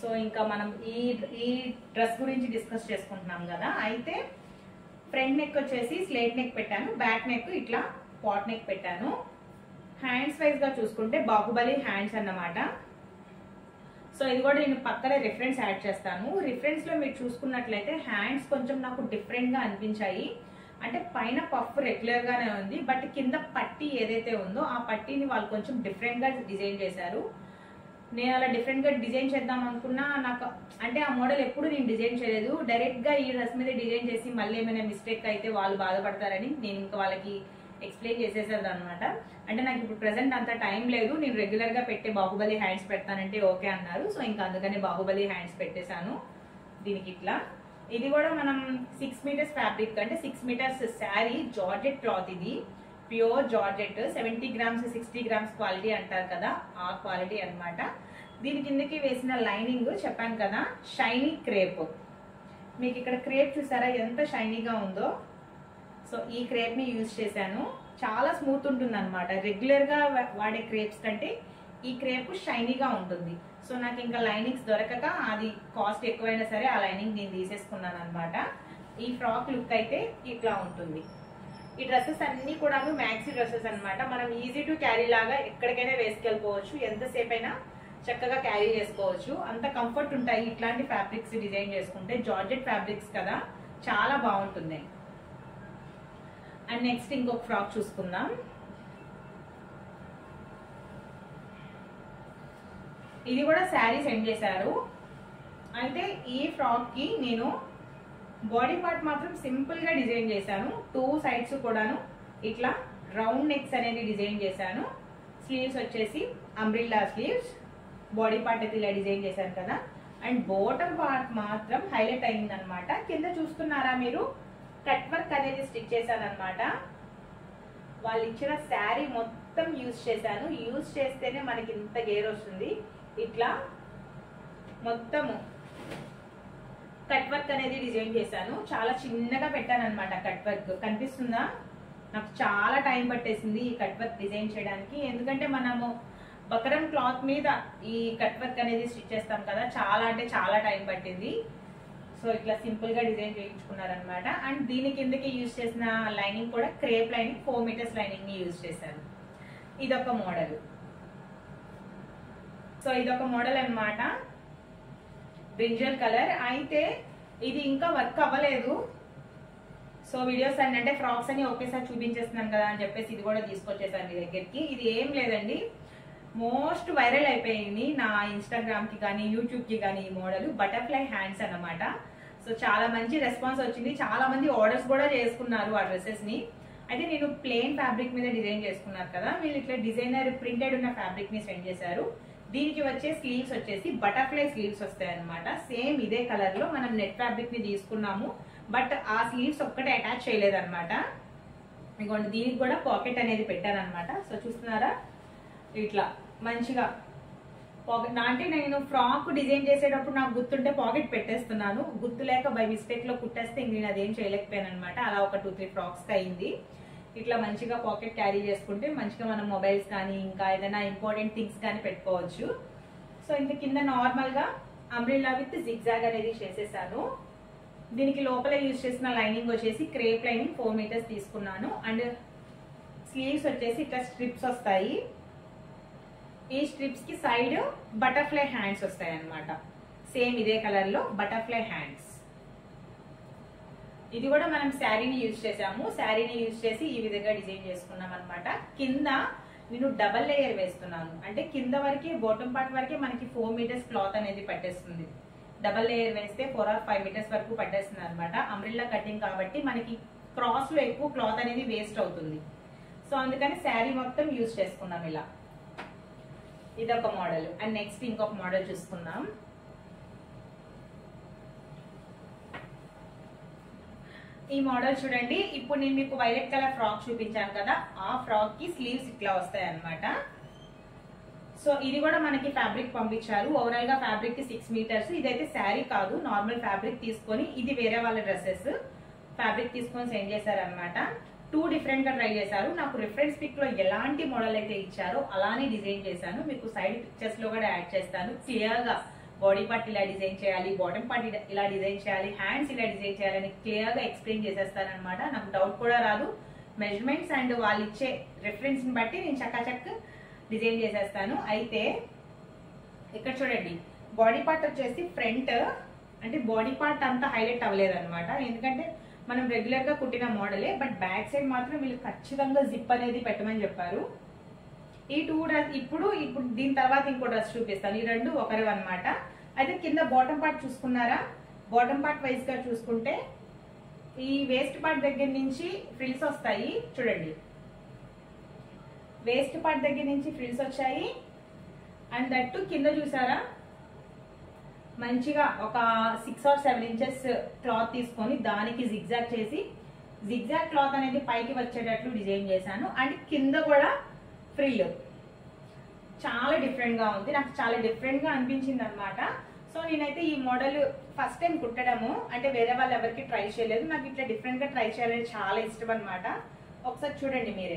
సో ఇంకా మనం ఈ ఈ డ్రెస్ గురించి డిస్కస్ చేసుకుంటున్నాం కదా అయితే ఫ్రంట్ నెక్ వచ్చేసి స్లేట్ నెక్ పెట్టాను బ్యాక్ నెక్ ఇట్లా పాట్ నెక్ పెట్టాను హ్యాండ్స్ వైజ్ గా చూసుకుంటే బాహుబలి హ్యాండ్స్ అన్నమాట సో ఇది కూడా నేను పక్కనే రిఫరెన్స్ యాడ్ చేస్తాను రిఫరెన్స్ లో మీరు చూసుకున్నట్లయితే హ్యాండ్స్ కొంచెం నాకు డిఫరెంట్ గా అనిపించాయి అంటే పైన పఫ్ రెగ్యులర్ గానే ఉంది బట్ కింద పట్టి ఏదైతే ఉందో ఆ పట్టీని వాళ్ళు కొంచెం డిఫరెంట్ గా డిజైన్ చేశారు నేను అలా డిఫరెంట్ గా డిజైన్ చేద్దాం అనుకున్నా నాకు అంటే ఆ మోడల్ ఎప్పుడు నేను డిజైన్ చేయలేదు డైరెక్ట్ గా ఈ డ్రెస్ మీద డిజైన్ చేసి మళ్ళీ ఏమైనా మిస్టేక్ అయితే వాళ్ళు బాధపడతారని నేను ఇంకా వాళ్ళకి ఎక్స్ప్లెయిన్ చేసేసేది అనమాట అంటే నాకు ఇప్పుడు ప్రెసెంట్ అంత టైం లేదు నేను రెగ్యులర్ గా పెట్టే బాహుబలి హ్యాండ్స్ పెడతానంటే ఓకే అన్నారు సో ఇంకా అందుకని బాహుబలి హ్యాండ్స్ పెట్టేశాను దీనికి ఇట్లా ఇది కూడా మనం సిక్స్ మీటర్స్ ఫ్యాబ్రిక్ అంటే six metres sari georgette cloth ఇది pure georgette seventy grams sixty grams quality అంటారు కదా ఆ క్వాలిటీ అన్నమాట దీని కిందకి వేసిన లైనింగ్ చెప్పాను కదా షైనీ క్రేప్ మీకు ఇక్కడ క్రేప్ చూసారా ఎంత షైనీగా ఉందో సో ఈ క్రేప్ ని యూజ్ చేశాను చాలా స్మూత్ ఉంటుంది అనమాట రెగ్యులర్ గా వా- వాడే క్రేప్స్ కంటే ఈ క్రేప్ షైనీగా ఉంటుంది సో నాకు ఇంకా లైనింగ్స్ దొరకక అది కాస్ట్ ఎక్కువైనా సరే ఆ లైనింగ్ నేను తీసేసుకున్నాను అనమాట ఈ ఫ్రాక్ లుక్ అయితే ఇట్లా ఉంటుంది ఈ డ్రెస్సెస్ అన్ని కూడా మ్యాక్సీ డ్రెస్సెస్ అన్నమాట మనం ఈజీ టు క్యారీ లాగా ఎక్కడికైనా వేసుకెళ్ళిపోవచ్చు ఎంతసేపు అయినా చక్కగా క్యారీ చేసుకోవచ్చు అంత కంఫర్ట్ ఉంటాయి ఇట్లాంటి ఫ్యాబ్రిక్స్ డిజైన్ చేసుకుంటే జార్జెట్ ఫ్యాబ్రిక్స్ కదా చాలా బాగుంటుంది అండ్ నెక్స్ట్ ఇంకొక ఫ్రాక్ చూసుకుందాం ఇది కూడా శారీ సెండ్ చేశారు అయితే ఈ ఫ్రాక్ కి నేను బాడీ పార్ట్ మాత్రం సింపుల్ గా డిజైన్ చేశాను టూ సైడ్స్ కూడాను ఇట్లా రౌండ్ నెక్స్ అనేది డిజైన్ చేశాను స్లీవ్స్ వచ్చేసి అంబ్రిల్లా స్లీవ్స్ బాడీ పార్ట్ అయితే ఇలా డిజైన్ చేశాను కదా అండ్ బోటమ్ పార్ట్ మాత్రం హైలైట్ అయింది అనమాట కింద చూస్తున్నారా మీరు కట్ వర్క్ అనేది స్టిచ్ చేశాను అనమాట వాళ్ళు ఇచ్చిన శారీ మొత్తం యూజ్ చేశాను యూజ్ చేస్తేనే మనకి ఇంత గేర్ వస్తుంది ఇట్లా మొత్తము కట్ వర్క్ అనేది డిజైన్ చేశాను చాలా చిన్నగా పెట్టాను అనమాట కట్ వర్క్ కనిపిస్తుందా నాకు చాలా టైం పట్టేసింది ఈ కట్ వర్క్ డిజైన్ చేయడానికి ఎందుకంటే మనము బకరం క్లాత్ మీద ఈ కట్ వర్క్ అనేది స్టిచ్ చేస్తాం కదా చాలా అంటే చాలా టైం పట్టింది సో ఇట్లా సింపుల్ గా డిజైన్ చేయించుకున్నారనమాట అండ్ దీని కిందకి యూజ్ చేసిన లైనింగ్ కూడా crepe lining four metres lining ని యూజ్ చేశాను ఇదొక మోడల్ సో ఇదొక మోడల్ అన్నమాట బ్రింజల్ కలర్ అయితే ఇది ఇంకా వర్క్ అవ్వలేదు సో వీడియోస్ అన్ని అంటే ఫ్రాక్స్ అని ఒకేసారి చూపించేస్తున్నాను కదా అని చెప్పేసి ఇది కూడా తీసుకొచ్చేసాను మీ దగ్గరికి ఇది ఏం లేదండి మోస్ట్ వైరల్ అయిపోయింది నా ఇన్స్టాగ్రామ్ కి కానీ యూట్యూబ్ కి కానీ ఈ మోడల్ బటర్ఫ్లై హ్యాండ్స్ అన్నమాట సో చాలా మంచి రెస్పాన్స్ వచ్చింది చాలా మంది ఆర్డర్స్ కూడా చేసుకున్నారు ఆ డ్రెస్సెస్ ని అయితే నేను ప్లెయిన్ ఫ్యాబ్రిక్ మీద డిజైన్ చేసుకున్నారు కదా వీళ్ళు ఇట్లా డిజైనర్ ప్రింటెడ్ ఉన్న ఫ్యాబ్రిక్ ని సెండ్ చేశారు దీనికి వచ్చే స్లీవ్స్ వచ్చేసి బటర్ఫ్లై స్లీవ్స్ వస్తాయి అనమాట సేమ్ ఇదే కలర్ లో మనం నెట్ ఫ్యాబ్రిక్ ని తీసుకున్నాము బట్ ఆ స్లీవ్స్ ఒక్కటే అటాచ్ చేయలేదన్నమాట ఇదిగోండి దీనికి కూడా పాకెట్ అనేది పెట్టాను అనమాట సో చూస్తున్నారా ఇట్లా మంచిగా పాకెట్ అంటే నేను ఫ్రాక్ డిజైన్ చేసేటప్పుడు నాకు గుర్తుంటే పాకెట్ పెట్టేస్తున్నాను గుర్తు లేక బై మిస్టేక్ లో కుట్టేస్తే ఇంక నేను అదేం చేయలేకపోయాను అనమాట అలా ఒక టూ త్రీ ఫ్రాక్స్ అయింది ఇట్లా మంచిగా పాకెట్ క్యారీ చేసుకుంటే మంచిగా మనం మొబైల్స్ కానీ ఇంకా ఏదైనా ఇంపార్టెంట్ థింగ్స్ కానీ పెట్టుకోవచ్చు సో ఇంకా కింద నార్మల్ గా అంబ్రిల్లా విత్ జిగ్జాగ్ అనేది చేసేసాను దీనికి లోపల యూజ్ చేసిన లైనింగ్ వచ్చేసి క్రేప్ లైనింగ్ ఫోర్ మీటర్స్ తీసుకున్నాను అండ్ స్లీవ్స్ వచ్చేసి ఇట్లా స్ట్రిప్స్ వస్తాయి ఈ స్ట్రిప్స్ కి సైడ్ బటర్ఫ్లై హ్యాండ్స్ వస్తాయి అన్నమాట సేమ్ ఇదే కలర్ లో బటర్ఫ్లై హ్యాండ్స్ ఇది కూడా మనం శారీని యూజ్ చేసాము శారీని యూజ్ చేసి ఈ విధంగా డిజైన్ చేసుకున్నాం అనమాట కింద నేను డబల్ లేయర్ వేస్తున్నాను అంటే కింద వరకే బాటమ్ పార్ట్ వరకే మనకి ఫోర్ మీటర్స్ క్లాత్ అనేది పట్టేస్తుంది డబల్ లేయర్ వేస్తే ఫోర్ ఆర్ ఫైవ్ మీటర్స్ వరకు పట్టేస్తుంది అనమాట అంబ్రిల్లా కటింగ్ కాబట్టి మనకి క్రాస్ లో ఎక్కువ క్లాత్ అనేది వేస్ట్ అవుతుంది సో అందుకని శారీ మొత్తం యూజ్ చేసుకున్నాం ఇలా ఇదొక మోడల్ అండ్ నెక్స్ట్ ఇంకొక మోడల్ చూసుకుందాం ఈ మోడల్ చూడండి ఇప్పుడు నేను మీకు వైలెట్ కలర్ ఫ్రాక్ చూపించాను కదా ఆ ఫ్రాక్ కి స్లీవ్స్ ఇట్లా వస్తాయి అన్నమాట సో ఇది కూడా మనకి ఫ్యాబ్రిక్ పంపించారు ఓవరాల్ గా ఫ్యాబ్రిక్ కి సిక్స్ మీటర్స్ ఇదైతే శారీ కాదు నార్మల్ ఫ్యాబ్రిక్ తీసుకొని ఇది వేరే వాళ్ళ డ్రెస్సెస్ ఫ్యాబ్రిక్ తీసుకొని సెండ్ చేశారనమాట టూ డిఫరెంట్ గా ట్రై చేశారు నాకు రిఫరెన్స్ పిక్ లో ఎలాంటి మోడల్ అయితే ఇచ్చారో అలానే డిజైన్ చేశాను మీకు సైడ్ పిక్చర్స్ లో కూడా యాడ్ చేస్తాను క్లియర్ గా బాడీ పార్ట్ ఇలా డిజైన్ చేయాలి బాటమ్ పార్ట్ ఇలా డిజైన్ చేయాలి హ్యాండ్స్ ఇలా డిజైన్ చేయాలని క్లియర్ గా ఎక్స్ప్లెయిన్ చేసేస్తానమాట నాకు డౌట్ కూడా రాదు మెజర్మెంట్స్ అండ్ వాళ్ళు ఇచ్చే రెఫరెన్స్ ని బట్టి నేను చక్కాచక్ డిజైన్ చేసేస్తాను అయితే ఇక్కడ చూడండి బాడీ పార్ట్ వచ్చేసి ఫ్రంట్ అంటే బాడీ పార్ట్ అంతా హైలైట్ అవ్వలేదు అనమాట ఎందుకంటే మనం రెగ్యులర్ గా కుట్టిన మోడలే బట్ బ్యాక్ సైడ్ మాత్రం వీళ్ళు ఖచ్చితంగా జిప్ అనేది పెట్టమని చెప్పారు ఈ టూ డ్రెస్ ఇప్పుడు ఇప్పుడు దీని తర్వాత ఇంకో డ్రెస్ చూపిస్తాను ఈ రెండు ఒకరు అనమాట అయితే కింద బాటమ్ పార్ట్ చూసుకున్నారా బాటమ్ పార్ట్ వైజ్ గా చూసుకుంటే ఈ వేస్ట్ పార్ట్ దగ్గర నుంచి ఫ్రిల్స్ వస్తాయి చూడండి వేస్ట్ పార్ట్ దగ్గర నుంచి ఫ్రిల్స్ వచ్చాయి అండ్ దట్టు కింద చూసారా మంచిగా ఒక six or seven inches cloth తీసుకొని దానికి జిగ్జాగ్ చేసి జిగ్జాగ్ క్లాత్ అనేది పైకి వచ్చేటట్లు డిజైన్ చేశాను అండ్ కింద కూడా ఫ్రిల్ చాలా డిఫరెంట్ గా ఉంది నాకు చాలా డిఫరెంట్ గా అనిపించింది అనమాట సో నేనైతే ఈ మోడల్ ఫస్ట్ టైం కుట్టడము అంటే వేరే వాళ్ళు ఎవరికి ట్రై చేయలేదు నాకు ఇట్లా డిఫరెంట్ గా ట్రై చేయాలని చాలా ఇష్టం అనమాట ఒకసారి చూడండి మీరే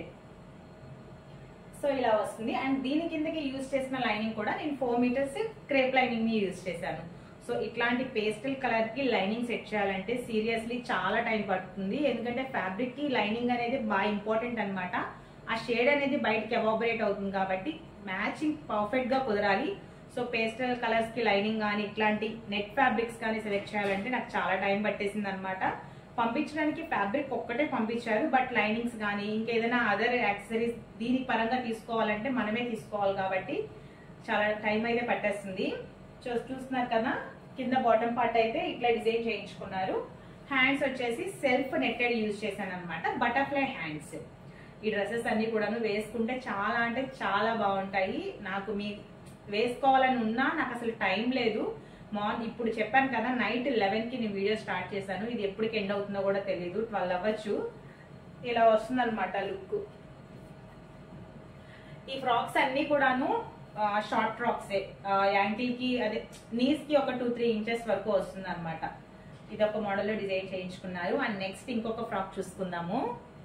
సో ఇలా వస్తుంది అండ్ దీని కిందకి యూజ్ చేసిన లైనింగ్ కూడా నేను ఫోర్ మీటర్స్ క్రేప్ లైనింగ్ ని యూజ్ చేశాను సో ఇట్లాంటి పేస్టల్ కలర్ కి లైనింగ్ సెట్ చేయాలంటే సీరియస్లీ చాలా టైం పడుతుంది ఎందుకంటే ఫ్యాబ్రిక్ కి లైనింగ్ అనేది బాగా ఇంపార్టెంట్ అన్నమాట ఆ షేడ్ అనేది బయటకి ఎవాబరేట్ అవుతుంది కాబట్టి మ్యాచింగ్ పర్ఫెక్ట్ గా కుదరాలి సో పేస్టల్ కలర్స్ కి లైనింగ్ కానీ ఇట్లాంటి నెట్ ఫ్యాబ్రిక్స్ కానీ సెలెక్ట్ చేయాలంటే నాకు చాలా టైం పట్టేసింది అనమాట పంపించడానికి ఫ్యాబ్రిక్ ఒక్కటే పంపించారు బట్ లైనింగ్స్ కానీ ఇంకేదైనా అదర్ యాక్సెసరీస్ దీని పరంగా తీసుకోవాలంటే మనమే తీసుకోవాలి కాబట్టి చాలా టైం అయితే పట్టేస్తుంది చూ చూస్తున్నారు కదా కింద బాటమ్ పార్ట్ అయితే ఇట్లా డిజైన్ చేయించుకున్నారు హ్యాండ్స్ వచ్చేసి సెల్ఫ్ నెట్టెడ్ యూజ్ చేశాను అనమాట బటర్ఫ్లై హ్యాండ్స్ ఈ డ్రెస్సెస్ అన్ని కూడాను వేసుకుంటే చాలా అంటే చాలా బాగుంటాయి నాకు మీ వేసుకోవాలని ఉన్నా నాకు అసలు టైం లేదు మార్నింగ్ ఇప్పుడు చెప్పాను కదా నైట్ లెవెన్ కి నేను వీడియో స్టార్ట్ చేశాను ఇది ఎప్పటికి ఎండ్ అవుతుందో కూడా తెలియదు ట్వెల్వ్ అవ్వచ్చు ఇలా వస్తుంది అనమాట లుక్ ఈ ఫ్రాక్స్ అన్ని కూడాను షార్ట్ ఫ్రాక్స్ యాంకిల్ కి అదే నీస్ కి ఒక టూ త్రీ ఇంచెస్ వరకు వస్తుంది అనమాట ఇది ఒక మోడల్ లో డిజైన్ చేయించుకున్నారు అండ్ నెక్స్ట్ ఇంకొక ఫ్రాక్ చూసుకుందాము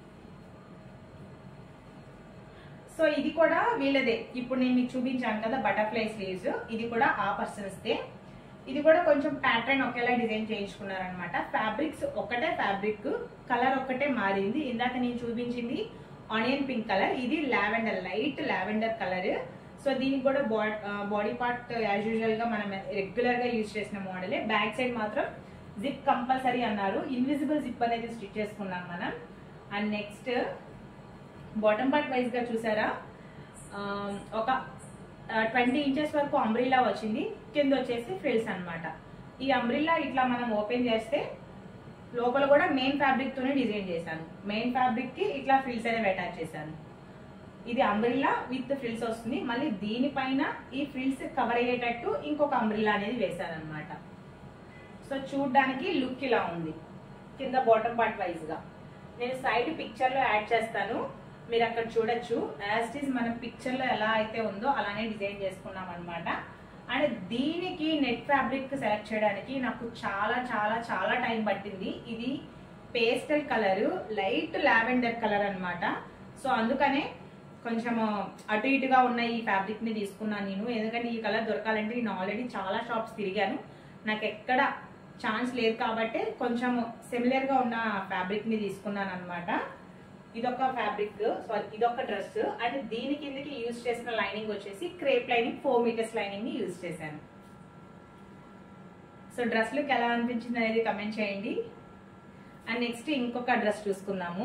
సో ఇది కూడా వీళ్ళదే ఇప్పుడు నేను మీకు చూపించాను కదా బటర్ఫ్లై స్లీవ్స్ ఇది కూడా ఆ పర్సన్స్ దే ఇది కూడా కొంచెం ప్యాటర్న్ ఒకేలా డిజైన్ చేయించుకున్నారనమాట ఫ్యాబ్రిక్స్ ఒకటే ఫ్యాబ్రిక్ కలర్ ఒక్కటే మారింది ఇందాక నేను చూపించింది ఆనియన్ పింక్ కలర్ ఇది lavender light lavender colour so దీనికి కూడా బాడీ పార్ట్ యాజ్ యూజువల్ గా మనం రెగ్యులర్ గా యూజ్ చేసిన మోడలే బ్యాక్ సైడ్ మాత్రం జిప్ కంపల్సరీ అన్నారు ఇన్విజిబుల్ జిప్ అనేది స్టిచ్ చేసుకున్నాం మనం and next bottom part wise గా చూసారా ఆ, ఒక ట్వంటీ ఇంచెస్ వరకు అంబ్రిల్లా వచ్చింది కింద వచ్చేసి ఫ్రిల్స్ అన్నమాట ఈ అంబ్రిల్లా ఇట్లా మనం ఓపెన్ చేస్తే లోపల కూడా మెయిన్ ఫ్యాబ్రిక్ తోనే డిజైన్ చేశాను మెయిన్ ఫ్యాబ్రిక్ కి ఇట్లా ఫ్రిల్స్ అనేవి అటాచ్ చేశాను ఇది అంబ్రిల్లా విత్ ఫ్రిల్స్ వస్తుంది మళ్ళీ దీనిపైన ఈ ఫ్రిల్స్ కవర్ అయ్యేటట్టు ఇంకొక అంబ్రిల్లా అనేది వేశాను అనమాట సో చూడడానికి లుక్ ఇలా ఉంది కింద బాటమ్ పార్ట్ వైజ్ గా నేను సైడ్ పిక్చర్ లో యాడ్ చేస్తాను మీరు అక్కడ చూడొచ్చు యాజ్ ఇస్ మన పిక్చర్ లో ఎలా అయితే ఉందో అలానే డిజైన్ చేసుకున్నాం అనమాట అండ్ దీనికి నెట్ ఫ్యాబ్రిక్ సెలెక్ట్ చేయడానికి నాకు చాలా చాలా చాలా టైం పట్టింది ఇది pastel colour light lavender colour అన్నమాట సో అందుకనే కొంచెం అటు ఇటుగా ఉన్న ఈ ఫ్యాబ్రిక్ ని తీసుకున్నాను నేను ఎందుకంటే ఈ కలర్ దొరకాలంటే నేను ఆల్రెడీ చాలా షాప్స్ తిరిగాను నాకు ఎక్కడ ఛాన్స్ లేదు కాబట్టి కొంచెం సిమిలర్ గా ఉన్న ఫ్యాబ్రిక్ ని తీసుకున్నాను అనమాట ఇదొక ఫ్యాబ్రిక్ సారీ ఇదొక డ్రెస్ అండ్ దీని కిందకి యూజ్ చేసిన లైనింగ్ వచ్చేసి crepe lining four metres lining ని యూజ్ చేశాను సో డ్రెస్ లుక్ ఎలా అనిపించింది అనేది కమెంట్ చేయండి అండ్ నెక్స్ట్ ఇంకొక డ్రెస్ చూసుకుందాము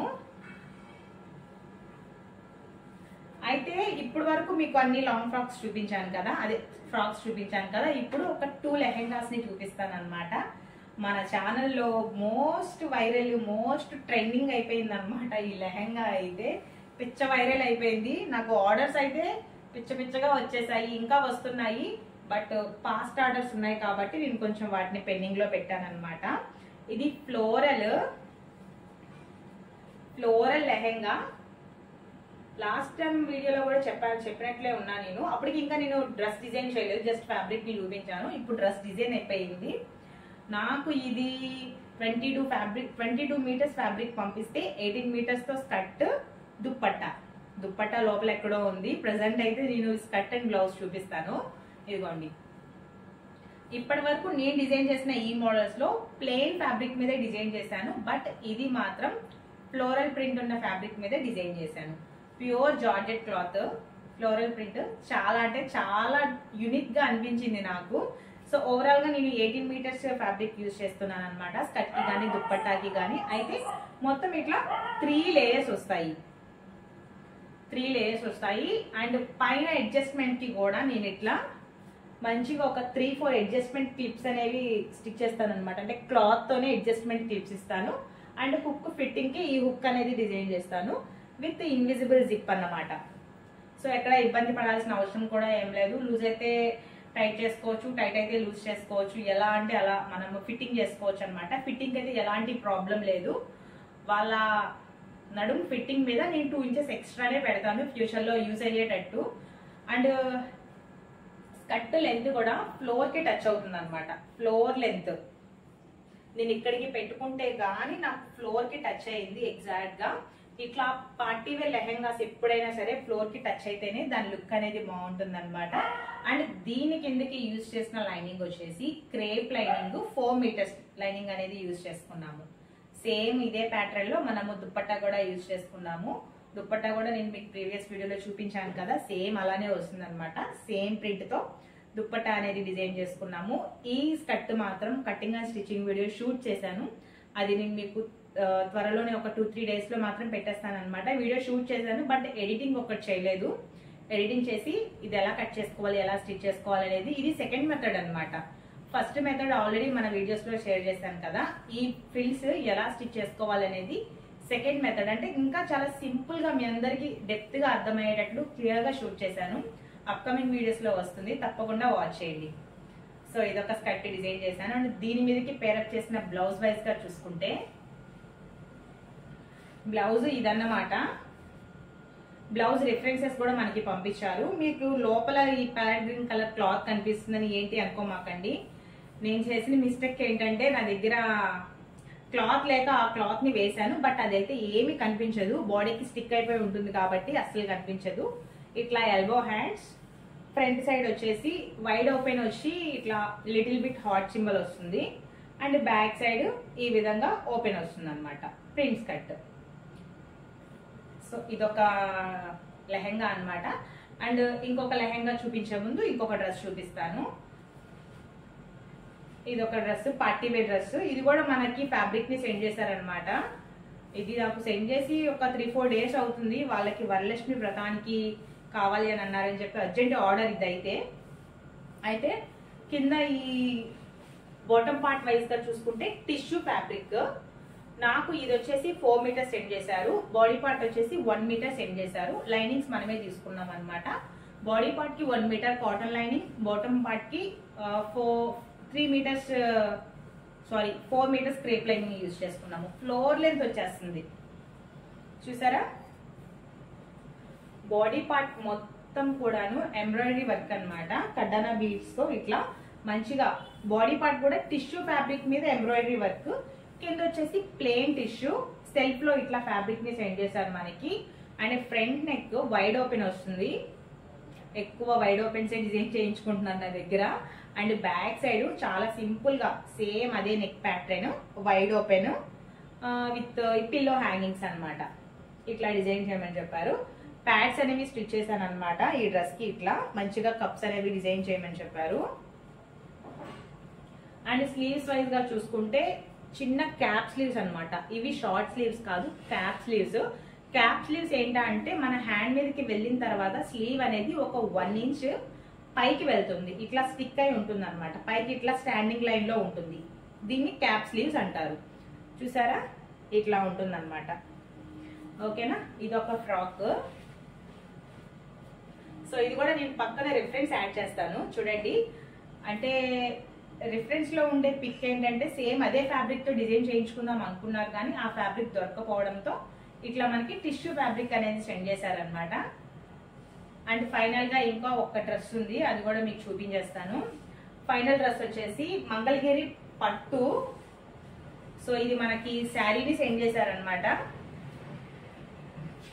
అయితే ఇప్పుడు వరకు మీకు అన్ని లాంగ్ ఫ్రాక్స్ చూపించాను కదా అదే ఫ్రాక్స్ చూపించాను కదా ఇప్పుడు ఒక టూ లెహెంగాస్ ని చూపిస్తాను అనమాట మన ఛానల్లో మోస్ట్ వైరల్ మోస్ట్ ట్రెండింగ్ అయిపోయింది అనమాట ఈ లెహెంగా అయితే పిచ్చ వైరల్ అయిపోయింది నాకు ఆర్డర్స్ అయితే పిచ్చ పిచ్చగా వచ్చేసాయి ఇంకా వస్తున్నాయి బట్ పాస్ట్ ఆర్డర్స్ ఉన్నాయి కాబట్టి నేను కొంచెం వాటిని పెండింగ్ లో పెట్టాను అనమాట ఇది floral floral lehenga last time వీడియోలో కూడా చెప్పాను చెప్పినట్లే ఉన్నా నేను అప్పటికి ఇంకా నేను డ్రెస్ డిజైన్ చేయలేదు జస్ట్ ఫ్యాబ్రిక్ ని చూపించాను ఇప్పుడు డ్రెస్ డిజైన్ అయిపోయింది నాకు ఇది twenty two fabric twenty two metres fabric పంపిస్తే ఎయిటీన్ మీటర్స్ తో స్కర్ట్ దుప్పట్టా దుప్పట్టా లోపల ఎక్కడో ఉంది ప్రజెంట్ అయితే నేను స్కర్ట్ అండ్ బ్లౌజ్ చూపిస్తాను ఇదిగోండి ఇప్పటి వరకు నేను డిజైన్ చేసిన ఈ మోడల్స్ లో ప్లెయిన్ ఫ్యాబ్రిక్ మీదే డిజైన్ చేశాను బట్ ఇది మాత్రం ఫ్లోరల్ ప్రింట్ ఉన్న ఫ్యాబ్రిక్ మీదే డిజైన్ చేశాను pure georgette cloth floral print చాలా అంటే చాలా యునిక్ గా అనిపించింది నాకు సో ఓవరాల్ గా నేను ఎయిటీన్ మీటర్స్ ఫ్యాబ్రిక్ యూజ్ చేస్తున్నాను అనమాట స్కర్ట్ కి కానీ దుప్పట్టాకి కానీ అయితే మొత్తం ఇట్లా త్రీ లేయర్స్ వస్తాయి త్రీ లేయర్స్ వస్తాయి అండ్ పైన అడ్జస్ట్మెంట్ కి కూడా నేను ఇట్లా మంచిగా ఒక త్రీ ఫోర్ అడ్జస్ట్మెంట్ క్లిప్స్ అనేవి స్టిచ్ చేస్తాను అనమాట అంటే క్లాత్ తోనే అడ్జస్ట్మెంట్ క్లిప్స్ ఇస్తాను అండ్ హుక్ ఫిట్టింగ్ కి ఈ హుక్ అనేది డిజైన్ చేస్తాను విత్ ఇన్విజిబుల్ జిప్ అన్నమాట సో ఎక్కడ ఇబ్బంది పడాల్సిన అవసరం కూడా ఏం లేదు లూజ్ అయితే టైట్ చేసుకోవచ్చు టైట్ అయితే లూజ్ చేసుకోవచ్చు ఎలా అంటే అలా మనం ఫిట్టింగ్ చేసుకోవచ్చు అనమాట ఫిట్టింగ్ అయితే ఎలాంటి ప్రాబ్లం లేదు వాళ్ళ నడుము ఫిట్టింగ్ మీద నేను టూ ఇంచెస్ ఎక్స్ట్రానే పెడతాను ఫ్యూచర్లో యూజ్ అయ్యేటట్టు అండ్ స్కర్ట్ లెంత్ కూడా ఫ్లోర్ కి టచ్ అవుతుంది అనమాట ఫ్లోర్ లెంత్ నేను ఇక్కడికి పెట్టుకుంటే గానీ నాకు ఫ్లోర్ కి టచ్ అయింది ఎగ్జాక్ట్ గా ఇట్లా పార్టీ వేర్ లెహెంగాస్ ఎప్పుడైనా సరే ఫ్లోర్ కి టచ్ అయితేనే దాని లుక్ అనేది బాగుంటుంది అనమాట అండ్ దీని కిందకి యూజ్ చేసిన లైనింగ్ వచ్చేసి crepe lining four metres lining అనేది యూజ్ చేసుకున్నాము సేమ్ ఇదే ప్యాటర్న్ లో మనము దుప్పట్టా కూడా యూజ్ చేసుకున్నాము దుప్పట్టా కూడా నేను మీకు ప్రీవియస్ వీడియోలో చూపించాను కదా సేమ్ అలానే వస్తుంది అనమాట సేమ్ ప్రింట్ తో దుప్పట్టా అనేది డిజైన్ చేసుకున్నాము ఈ స్కర్ట్ మాత్రం cutting and stitching video shoot చేశాను అది నేను మీకు ఆ, త్వరలోనే ఒక టూ త్రీ డేస్ లో మాత్రం పెట్టేస్తాను అనమాట వీడియో షూట్ చేశాను బట్ ఎడిటింగ్ ఒకటి చేయలేదు ఎడిటింగ్ చేసి ఇది ఎలా కట్ చేసుకోవాలి ఎలా స్టిచ్ చేసుకోవాలి అనేది ఇది సెకండ్ మెథడ్ అన్నమాట ఫస్ట్ మెథడ్ ఆల్రెడీ మన వీడియోస్ లో షేర్ చేశాను కదా ఈ ఫిల్స్ ఎలా స్టిచ్ చేసుకోవాలి అనేది సెకండ్ మెథడ్ అంటే ఇంకా చాలా సింపుల్ గా మీ అందరికి డెప్త్ గా అర్థమయ్యేటట్లు క్లియర్ గా షూట్ చేశాను అప్కమింగ్ వీడియోస్ లో వస్తుంది తప్పకుండా వాచ్ చేయండి సో ఇదొక స్కర్ట్ డిజైన్ చేశాను అండ్ దీని మీదకి పేరప్ చేసిన బ్లౌజ్ వైజ్ గా చూసుకుంటే బ్లౌజ్ ఇదన్నమాట బ్లౌజ్ రిఫరెన్సెస్ కూడా మనకి పంపించారు మీకు లోపల ఈ ప్యారెట్ గ్రీన్ కలర్ క్లాత్ కనిపిస్తుందని ఏంటి అనుకోమాకండి నేను చేసిన మిస్టేక్ ఏంటంటే నా దగ్గర క్లాత్ లేక ఆ క్లాత్ ని వేశాను బట్ అదైతే ఏమీ కనిపించదు బాడీకి స్టిక్ అయిపోయి ఉంటుంది కాబట్టి అస్సలు కనిపించదు ఇట్లా ఎల్బో హ్యాండ్స్ ఫ్రంట్ సైడ్ వచ్చేసి వైడ్ ఓపెన్ వచ్చి ఇట్లా లిటిల్ బిట్ హాట్ సింబల్ వస్తుంది అండ్ బ్యాక్ సైడ్ ఈ విధంగా ఓపెన్ వస్తుంది అనమాట ప్రింట్స్ కట్ సో ఇదొక లెహెంగా అన్నమాట అండ్ ఇంకొక లెహెంగా చూపించే ముందు ఇంకొక డ్రెస్ చూపిస్తాను ఇది ఒక డ్రెస్ పార్టీ వేర్ డ్రెస్ ఇది కూడా మనకి ఫ్యాబ్రిక్ ని సెండ్ చేశారనమాట ఇది నాకు సెండ్ చేసి ఒక త్రీ ఫోర్ డేస్ అవుతుంది వాళ్ళకి వరలక్ష్మి వ్రతానికి కావాలి అని అన్నారని చెప్పి అర్జెంట్ ఆర్డర్ ఇది అయితే అయితే కింద ఈ బాటమ్ పార్ట్ వైజ్ గా చూసుకుంటే టిష్యూ ఫ్యాబ్రిక్ నాకు ఇది వచ్చేసి ఫోర్ మీటర్ సెండ్ చేశారు బాడీ పార్ట్ వచ్చేసి వన్ మీటర్ సెండ్ చేశారు లైనింగ్స్ మనమే తీసుకున్నాం అనమాట బాడీ పార్ట్ కి one metre cotton lining bottom part కి four three metres sorry four metres crepe lining use చేసుకున్నాము ఫ్లోర్ లెంత్ వచ్చేస్తుంది చూసారా బాడీ పార్ట్ మొత్తం కూడాను ఎంబ్రాయిడరీ వర్క్ అన్నమాట కడ్డానా బీడ్స్ తో ఇట్లా మంచిగా బాడీ పార్ట్ కూడా టిష్యూ ఫ్యాబ్రిక్ మీద ఎంబ్రాయిడరీ వర్క్ కింద వచ్చేసి ప్లెయిన్ టిష్యూ సెల్ఫ్ లో ఇట్లా ఫ్యాబ్రిక్ ని సెండ్ చేశారు మనకి and front neck wide open వస్తుంది ఎక్కువ వైడ్ ఓపెన్ సైడ్ డిజైన్ చేయించుకుంటున్నాను నా దగ్గర అండ్ బ్యాక్ సైడ్ చాలా సింపుల్ గా సేమ్ అదే neck pattern wide open with pillow hangings అన్నమాట ఇట్లా డిజైన్ చేయమని చెప్పారు ప్యాడ్స్ అనేవి స్టిచ్ చేశాను అనమాట ఈ డ్రెస్ కి ఇట్లా మంచిగా కప్స్ అనేవి డిజైన్ చేయమని చెప్పారు అండ్ స్లీవ్స్ వైజ్ గా చూసుకుంటే చిన్న క్యాప్ స్లీవ్స్ అన్నమాట ఇవి షార్ట్ స్లీవ్స్ కాదు క్యాప్ స్లీవ్స్ క్యాప్ స్లీవ్స్ ఏంటంటే మన హ్యాండ్ మీదకి వెళ్ళిన తర్వాత స్లీవ్ అనేది ఒక వన్ ఇంచ్ పైకి వెళ్తుంది ఇట్లా స్టిక్ అయి ఉంటుంది అనమాట పైకి ఇట్లా స్టాండింగ్ లైన్ లో ఉంటుంది దీన్ని క్యాప్ స్లీవ్స్ అంటారు చూసారా ఇట్లా ఉంటుంది అనమాట ఓకేనా ఇది ఒక ఫ్రాక్ సో ఇది కూడా నేను పక్కన రిఫరెన్స్ యాడ్ చేస్తాను చూడండి అంటే రిఫరెన్స్ లో ఉండే పిక్ ఏంటంటే సేమ్ అదే ఫ్యాబ్రిక్ తో డిజైన్ చేయించుకుందాం అనుకున్నారు కానీ ఆ ఫ్యాబ్రిక్ దొరకపోవడంతో ఇట్లా మనకి టిష్యూ ఫ్యాబ్రిక్ అనేది సెండ్ చేశారనమాట అండ్ ఫైనల్ గా ఇంకా ఒక డ్రెస్ ఉంది అది కూడా మీకు చూపించేస్తాను ఫైనల్ డ్రెస్ వచ్చేసి మంగళగిరి పట్టు సో ఇది మనకి శారీని సెండ్ చేశారనమాట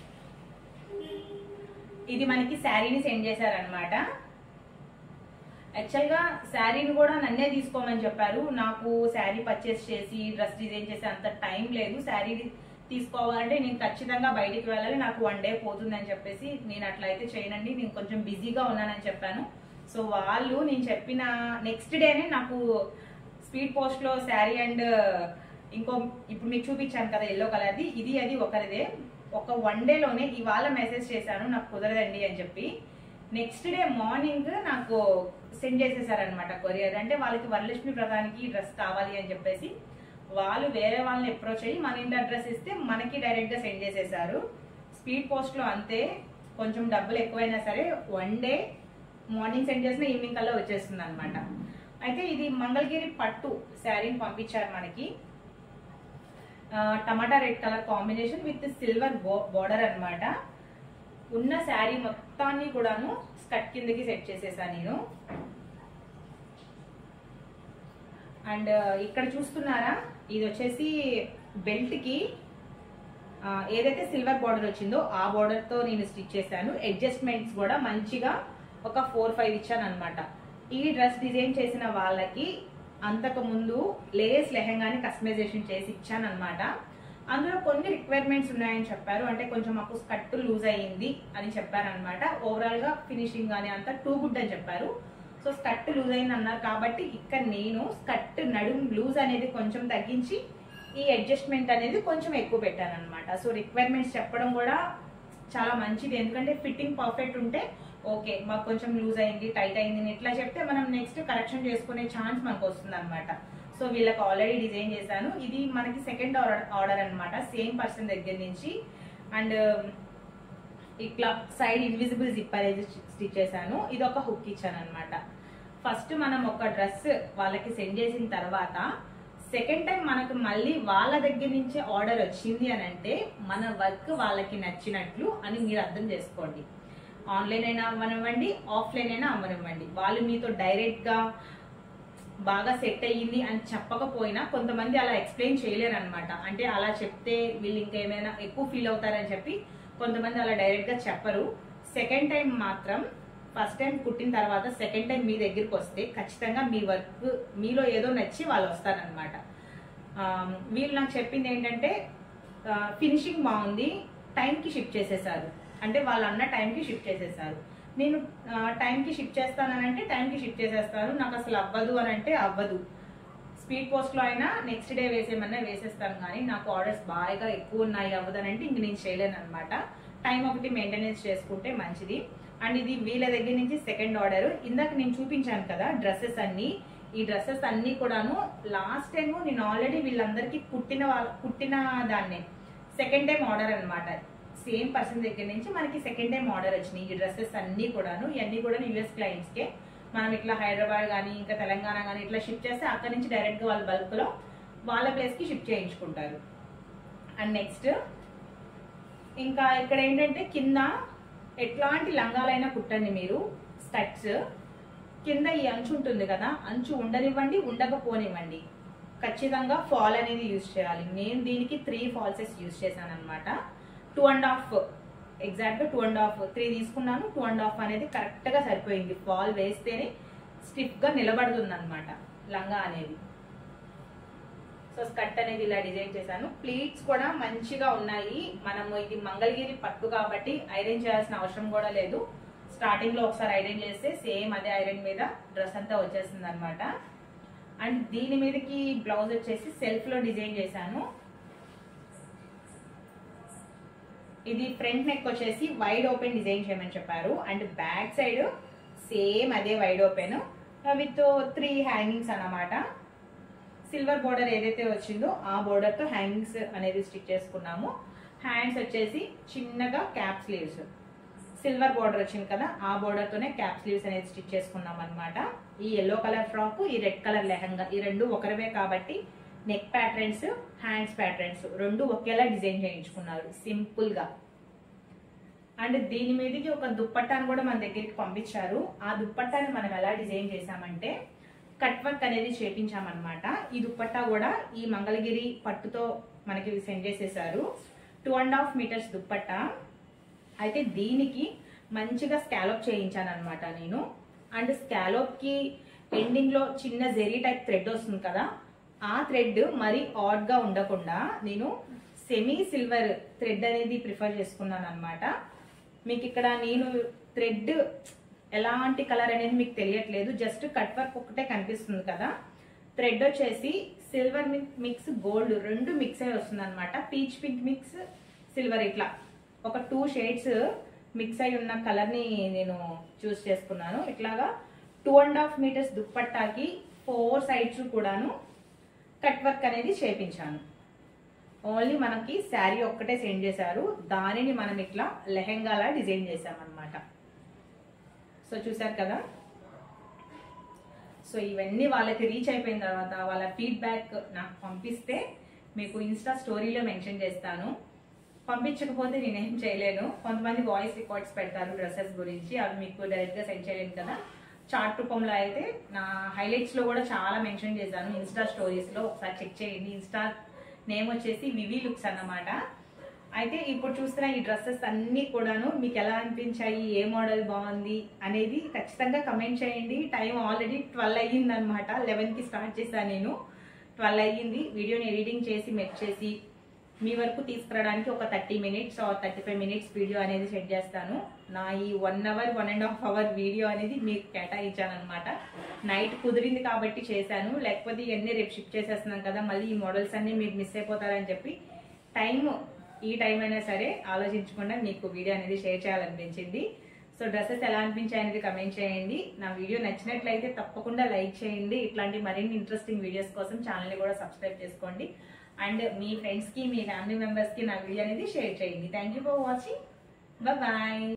ఇది మనకి శారీని సెండ్ చేశారనమాట యాక్చువల్ గా శారీని కూడా నన్నే తీసుకోమని చెప్పారు నాకు శారీ పర్చేస్ చేసి డ్రెస్ డిజైన్ చేసే అంత టైం లేదు శారీ తీసుకోవాలంటే నేను ఖచ్చితంగా బయటికి వెళ్ళాలి నాకు వన్ డే పోతుందని చెప్పేసి నేను అట్లా అయితే చేయనండి నేను కొంచెం బిజీగా ఉన్నానని చెప్పాను సో వాళ్ళు నేను చెప్పిన నెక్స్ట్ డేనే నాకు స్పీడ్ పోస్ట్ లో శారీ అండ్ ఇంకో ఇప్పుడు మీకు చూపించాను కదా ఎల్లో కలర్ది ఇది అది ఒకరిదే ఒక వన్ డేలోనే ఇవాళ మెసేజ్ చేశాను నాకు కుదరదండి అని చెప్పి నెక్స్ట్ డే మార్నింగ్ నాకు సెండ్ చేసేసారనమాట కొరియర్ అంటే వాళ్ళకి వరలక్ష్మి వ్రతానికి డ్రెస్ కావాలి అని చెప్పేసి వాళ్ళు వేరే వాళ్ళని అప్రోచ్ అయ్యి మన ఇంటి అడ్రస్ ఇస్తే మనకి డైరెక్ట్ గా సెండ్ చేసేసారు స్పీడ్ పోస్ట్ లో అంతే కొంచెం డబ్బులు ఎక్కువైనా సరే వన్ డే మార్నింగ్ సెండ్ చేసిన ఈవినింగ్ కల్లా వచ్చేస్తుంది అనమాట అయితే ఇది మంగళగిరి పట్టు శారీని పంపించారు మనకి ఆ, tomato red colour combination with silver border అన్నమాట ఉన్న శారీ మొత్తాన్ని కూడాను స్కట్ కిందకి సెట్ చేసేసా నేను అండ్ ఇక్కడ చూస్తున్నారా ఇది వచ్చేసి బెల్ట్ కి ఆ, ఏదైతే సిల్వర్ బార్డర్ వచ్చిందో ఆ బార్డర్ తో నేను స్టిచ్ చేశాను అడ్జస్ట్మెంట్స్ కూడా మంచిగా ఒక ఫోర్ ఫైవ్ ఇచ్చాను అనమాట ఈ డ్రెస్ డిజైన్ చేసిన వాళ్ళకి అంతకు ముందు లేస్ లెహంగాని కస్టమైజేషన్ చేసి ఇచ్చాను అనమాట అందులో కొన్ని రిక్వైర్మెంట్స్ ఉన్నాయని చెప్పారు అంటే కొంచెం మాకు స్కట్ లూజ్ అయ్యింది అని చెప్పారు అనమాట ఓవరాల్ గా ఫినిషింగ్ కానీ అంతా టూ గుడ్ అని చెప్పారు సో స్కట్ లూజ్ అయింది అన్నారు కాబట్టి ఇక్కడ నేను స్కట్ నడుం లూజ్ అనేది కొంచెం తగ్గించి ఈ అడ్జస్ట్మెంట్ అనేది కొంచెం ఎక్కువ పెట్టాను అనమాట సో రిక్వైర్మెంట్స్ చెప్పడం కూడా చాలా మంచిది ఎందుకంటే ఫిట్టింగ్ పర్ఫెక్ట్ ఉంటే ఓకే మాకు కొంచెం లూజ్ అయింది టైట్ అయింది అని ఇట్లా చెప్తే మనం నెక్స్ట్ కరెక్షన్ చేసుకునే ఛాన్స్ మనకు వస్తుంది అనమాట సో వీళ్ళకి ఆల్రెడీ డిజైన్ చేశాను ఇది మనకి సెకండ్ ఆర్డర్ ఆర్డర్ అనమాట సేమ్ పర్సన్ దగ్గర నుంచి అండ్ ఇట్లా సైడ్ ఇన్విజిబుల్ జిప్ అనేది స్టిచ్ చేశాను ఇది ఒక హుక్ ఇచ్చాను అనమాట ఫస్ట్ మనం ఒక డ్రెస్ వాళ్ళకి సెండ్ చేసిన తర్వాత సెకండ్ టైం మనకు మళ్ళీ వాళ్ళ దగ్గర నుంచి ఆర్డర్ వచ్చింది అని అంటే మన వర్క్ వాళ్ళకి నచ్చినట్లు అని మీరు అర్థం చేసుకోండి ఆన్లైన్ అయినా అమ్మనివ్వండి ఆఫ్లైన్ అయినా అమ్మనివ్వండి వాళ్ళు మీతో డైరెక్ట్ గా బాగా సెట్ అయ్యింది అని చెప్పకపోయినా కొంతమంది అలా ఎక్స్ప్లెయిన్ చేయలేరు అనమాట అంటే అలా చెప్తే వీళ్ళు ఇంకేమైనా ఎక్కువ ఫీల్ అవుతారని చెప్పి కొంతమంది అలా డైరెక్ట్ గా చెప్పరు సెకండ్ టైం మాత్రం ఫస్ట్ టైం కుట్టిన తర్వాత సెకండ్ టైం మీ దగ్గరికి వస్తే ఖచ్చితంగా మీ వర్క్ మీలో ఏదో నచ్చి వాళ్ళు వస్తారనమాట వీళ్ళు నాకు చెప్పింది ఏంటంటే ఫినిషింగ్ బాగుంది టైంకి షిఫ్ట్ చేసేసారు అంటే వాళ్ళు అన్న టైంకి షిఫ్ట్ చేసేసారు నేను ఆ, టైంకి షిఫ్ట్ చేస్తానని అంటే టైంకి షిఫ్ట్ చేసేస్తాను నాకు అసలు అవ్వదు అని అంటే అవ్వదు స్పీడ్ పోస్ట్ లో అయినా నెక్స్ట్ డే వేసేమన్నా వేసేస్తాను కానీ నాకు ఆర్డర్స్ బాగా ఎక్కువ ఉన్నాయి అవ్వదనంటే ఇంక నేను చేయలేను అనమాట టైం ఒకటి మెయింటెనెన్స్ చేసుకుంటే మంచిది అండ్ ఇది వీళ్ళ దగ్గర నుంచి సెకండ్ ఆర్డర్ ఇందాక నేను చూపించాను కదా డ్రెస్సెస్ అన్ని ఈ డ్రెస్సెస్ అన్ని కూడాను లాస్ట్ టైం నేను ఆల్రెడీ వీళ్ళందరికీ కుట్టిన వాళ్ళ కుట్టిన దాన్నే సెకండ్ టైం ఆర్డర్ అన్నమాట సేమ్ పర్సన్ దగ్గర నుంచి మనకి సెకండ్ టైం ఆర్డర్ వచ్చినాయి ఈ డ్రెస్సెస్ అన్ని కూడాను ఇవన్నీ కూడా యూఎస్ క్లయింట్స్ కే మనం ఇట్లా హైదరాబాద్ కానీ ఇంకా తెలంగాణ కానీ ఇట్లా షిఫ్ట్ చేస్తే అక్కడ నుంచి డైరెక్ట్ గా వాళ్ళ బల్క్ లో వాళ్ళ ప్లేస్ కి షిఫ్ట్ చేయించుకుంటారు అండ్ నెక్స్ట్ ఇంకా ఇక్కడ ఏంటంటే కింద ఎట్లాంటి లంగాలైనా కుట్టండి మీరు స్టట్స్ కింద ఈ అంచు ఉంటుంది కదా అంచు ఉండనివ్వండి ఉండకపోనివ్వండి ఖచ్చితంగా ఫాల్ అనేది యూజ్ చేయాలి నేను దీనికి త్రీ ఫాల్సెస్ యూజ్ చేశాను అనమాట టూ అండ్ హాఫ్ ఎగ్జాక్ట్ గా టూ అండ్ హాఫ్ త్రీ తీసుకున్నాను టూ అండ్ హాఫ్ అనేది కరెక్ట్ గా సరిపోయింది ఫాల్ వేస్తేనే స్టిఫ్ గా నిలబడుతుంది అనమాట లంగా అనేది సో స్కర్ట్ అనేది ఇలా డిజైన్ చేశాను ప్లీట్స్ కూడా మంచిగా ఉన్నాయి మనము ఇది మంగళగిరి పట్టు కాబట్టి ఐరన్ చేయాల్సిన అవసరం కూడా లేదు స్టార్టింగ్ లో ఒకసారి ఐరన్ చేస్తే సేమ్ అదే ఐరన్ మీద డ్రెస్ అంతా వచ్చేస్తుంది అనమాట అండ్ దీని మీదకి బ్లౌజ్ వచ్చేసి సెల్ఫ్ లో డిజైన్ చేశాను ఇది ఫ్రంట్ నెక్ వచ్చేసి వైడ్ ఓపెన్ డిజైన్ చేయమని చెప్పారు అండ్ బ్యాక్ సైడ్ సేమ్ అదే wide open with three hangings అన్నమాట సిల్వర్ బోర్డర్ ఏదైతే వచ్చిందో ఆ బోర్డర్ తో హ్యాంగింగ్స్ అనేది స్టిచ్ చేసుకున్నాము హ్యాండ్స్ వచ్చేసి చిన్నగా క్యాప్ స్లీవ్స్ సిల్వర్ బోర్డర్ వచ్చింది కదా ఆ బోర్డర్ తోనే క్యాప్ స్లీవ్స్ అనేది స్టిచ్ చేసుకున్నాం అనమాట ఈ ఎల్లో కలర్ ఫ్రాక్ ఈ రెడ్ కలర్ లెహంగా ఈ రెండు ఒకరివే కాబట్టి నెక్ ప్యాటర్న్స్ హ్యాండ్స్ ప్యాటర్న్స్ రెండు ఒకేలా డిజైన్ చేయించుకున్నారు సింపుల్ గా అండ్ దీని మీదకి ఒక దుప్పట్టాను కూడా మన దగ్గరికి పంపించారు ఆ దుప్పట్టాని మనం ఎలా డిజైన్ చేసామంటే కట్ వర్క్ అనేది చేపించామన్నమాట ఈ దుప్పట్టా కూడా ఈ మంగళగిరి పట్టుతో మనకి సెండ్ చేసేసారు two and half metres dupatta అయితే దీనికి మంచిగా స్కాలప్ చేయించాను అనమాట నేను అండ్ స్కాలోప్ కి ఎండింగ్ లో చిన్న జెరీ టైప్ థ్రెడ్ వస్తుంది కదా ఆ థ్రెడ్ మరి ఆడ్ గా ఉండకుండా నేను సెమీ సిల్వర్ థ్రెడ్ అనేది ప్రిఫర్ చేసుకున్నాను అనమాట మీకు ఇక్కడ నేను థ్రెడ్ ఎలాంటి కలర్ అనేది మీకు తెలియట్లేదు జస్ట్ కట్ వర్క్ ఒకటే కనిపిస్తుంది కదా థ్రెడ్ వచ్చేసి సిల్వర్ మిక్స్ గోల్డ్ రెండు మిక్స్ అయి వస్తుంది అనమాట పీచ్ పింక్ మిక్స్ సిల్వర్ ఇట్లా ఒక టూ షేడ్స్ మిక్స్ అయి ఉన్న కలర్ ని నేను చూస్ చేసుకున్నాను ఇట్లాగా టూ అండ్ హాఫ్ మీటర్స్ దుప్పట్టాకి ఫోర్ సైడ్స్ కూడాను కట్ వర్క్ అనేది చేపించాను ఓన్లీ మనకి శారీ ఒక్కటే సెండ్ చేశారు దానిని మనం ఇట్లా లెహెంగాలా డిజైన్ చేసామన్నమాట సో చూసారు కదా సో ఇవన్నీ వాళ్ళకి రీచ్ అయిపోయిన తర్వాత వాళ్ళ ఫీడ్బ్యాక్ నాకు పంపిస్తే మీకు ఇన్స్టా స్టోరీలో మెన్షన్ చేస్తాను పంపించకపోతే నేనేం చేయలేను కొంతమంది వాయిస్ రికార్డ్స్ పెడతారు డ్రెస్సెస్ గురించి అవి మీకు డైరెక్ట్ గా సెండ్ చేయలేను కదా చార్ట్ రూపంలో అయితే నా హైలైట్స్ లో కూడా చాలా మెన్షన్ చేశాను ఇన్స్టా స్టోరీస్ లో ఒకసారి చెక్ చేయండి ఇన్స్టా నేమ్ వచ్చేసి వివి లుక్స్ అన్నమాట అయితే ఇప్పుడు చూస్తున్న ఈ డ్రెస్సెస్ అన్ని కూడాను మీకు ఎలా అనిపించాయి ఏ మోడల్ బాగుంది అనేది ఖచ్చితంగా కమెంట్ చేయండి టైం ఆల్రెడీ ట్వెల్వ్ అయ్యింది అనమాట లెవెన్ కి స్టార్ట్ చేశాను నేను ట్వెల్వ్ అయ్యింది వీడియోని ఎడిటింగ్ చేసి మెట్ చేసి మీ వరకు తీసుకురావడానికి ఒక thirty minutes or thirty five minutes video అనేది సెట్ చేస్తాను నా ఈ one hour one and half hour video అనేది మీకు కేటాయించాను అనమాట నైట్ కుదిరింది కాబట్టి చేశాను లేకపోతే ఇవన్నీ రేపు షిఫ్ట్ చేసేస్తున్నాను కదా మళ్ళీ ఈ మోడల్స్ అన్ని మీరు మిస్ అయిపోతారని చెప్పి టైం ఈ టైం అయినా సరే ఆలోచించకుండా మీకు వీడియో అనేది షేర్ చేయాలనిపించింది సో డ్రెస్సెస్ ఎలా అనిపించాయి అనేది కమెంట్ చేయండి నా వీడియో నచ్చినట్లయితే తప్పకుండా లైక్ చేయండి ఇట్లాంటి మరిన్ని ఇంట్రెస్టింగ్ వీడియోస్ కోసం ఛానల్ని కూడా సబ్స్క్రైబ్ చేసుకోండి అండ్ మీ ఫ్రెండ్స్కి మీ ఫ్యామిలీ మెంబర్స్కి నా వీడియో అనేది షేర్ చేయండి thank you for watching bye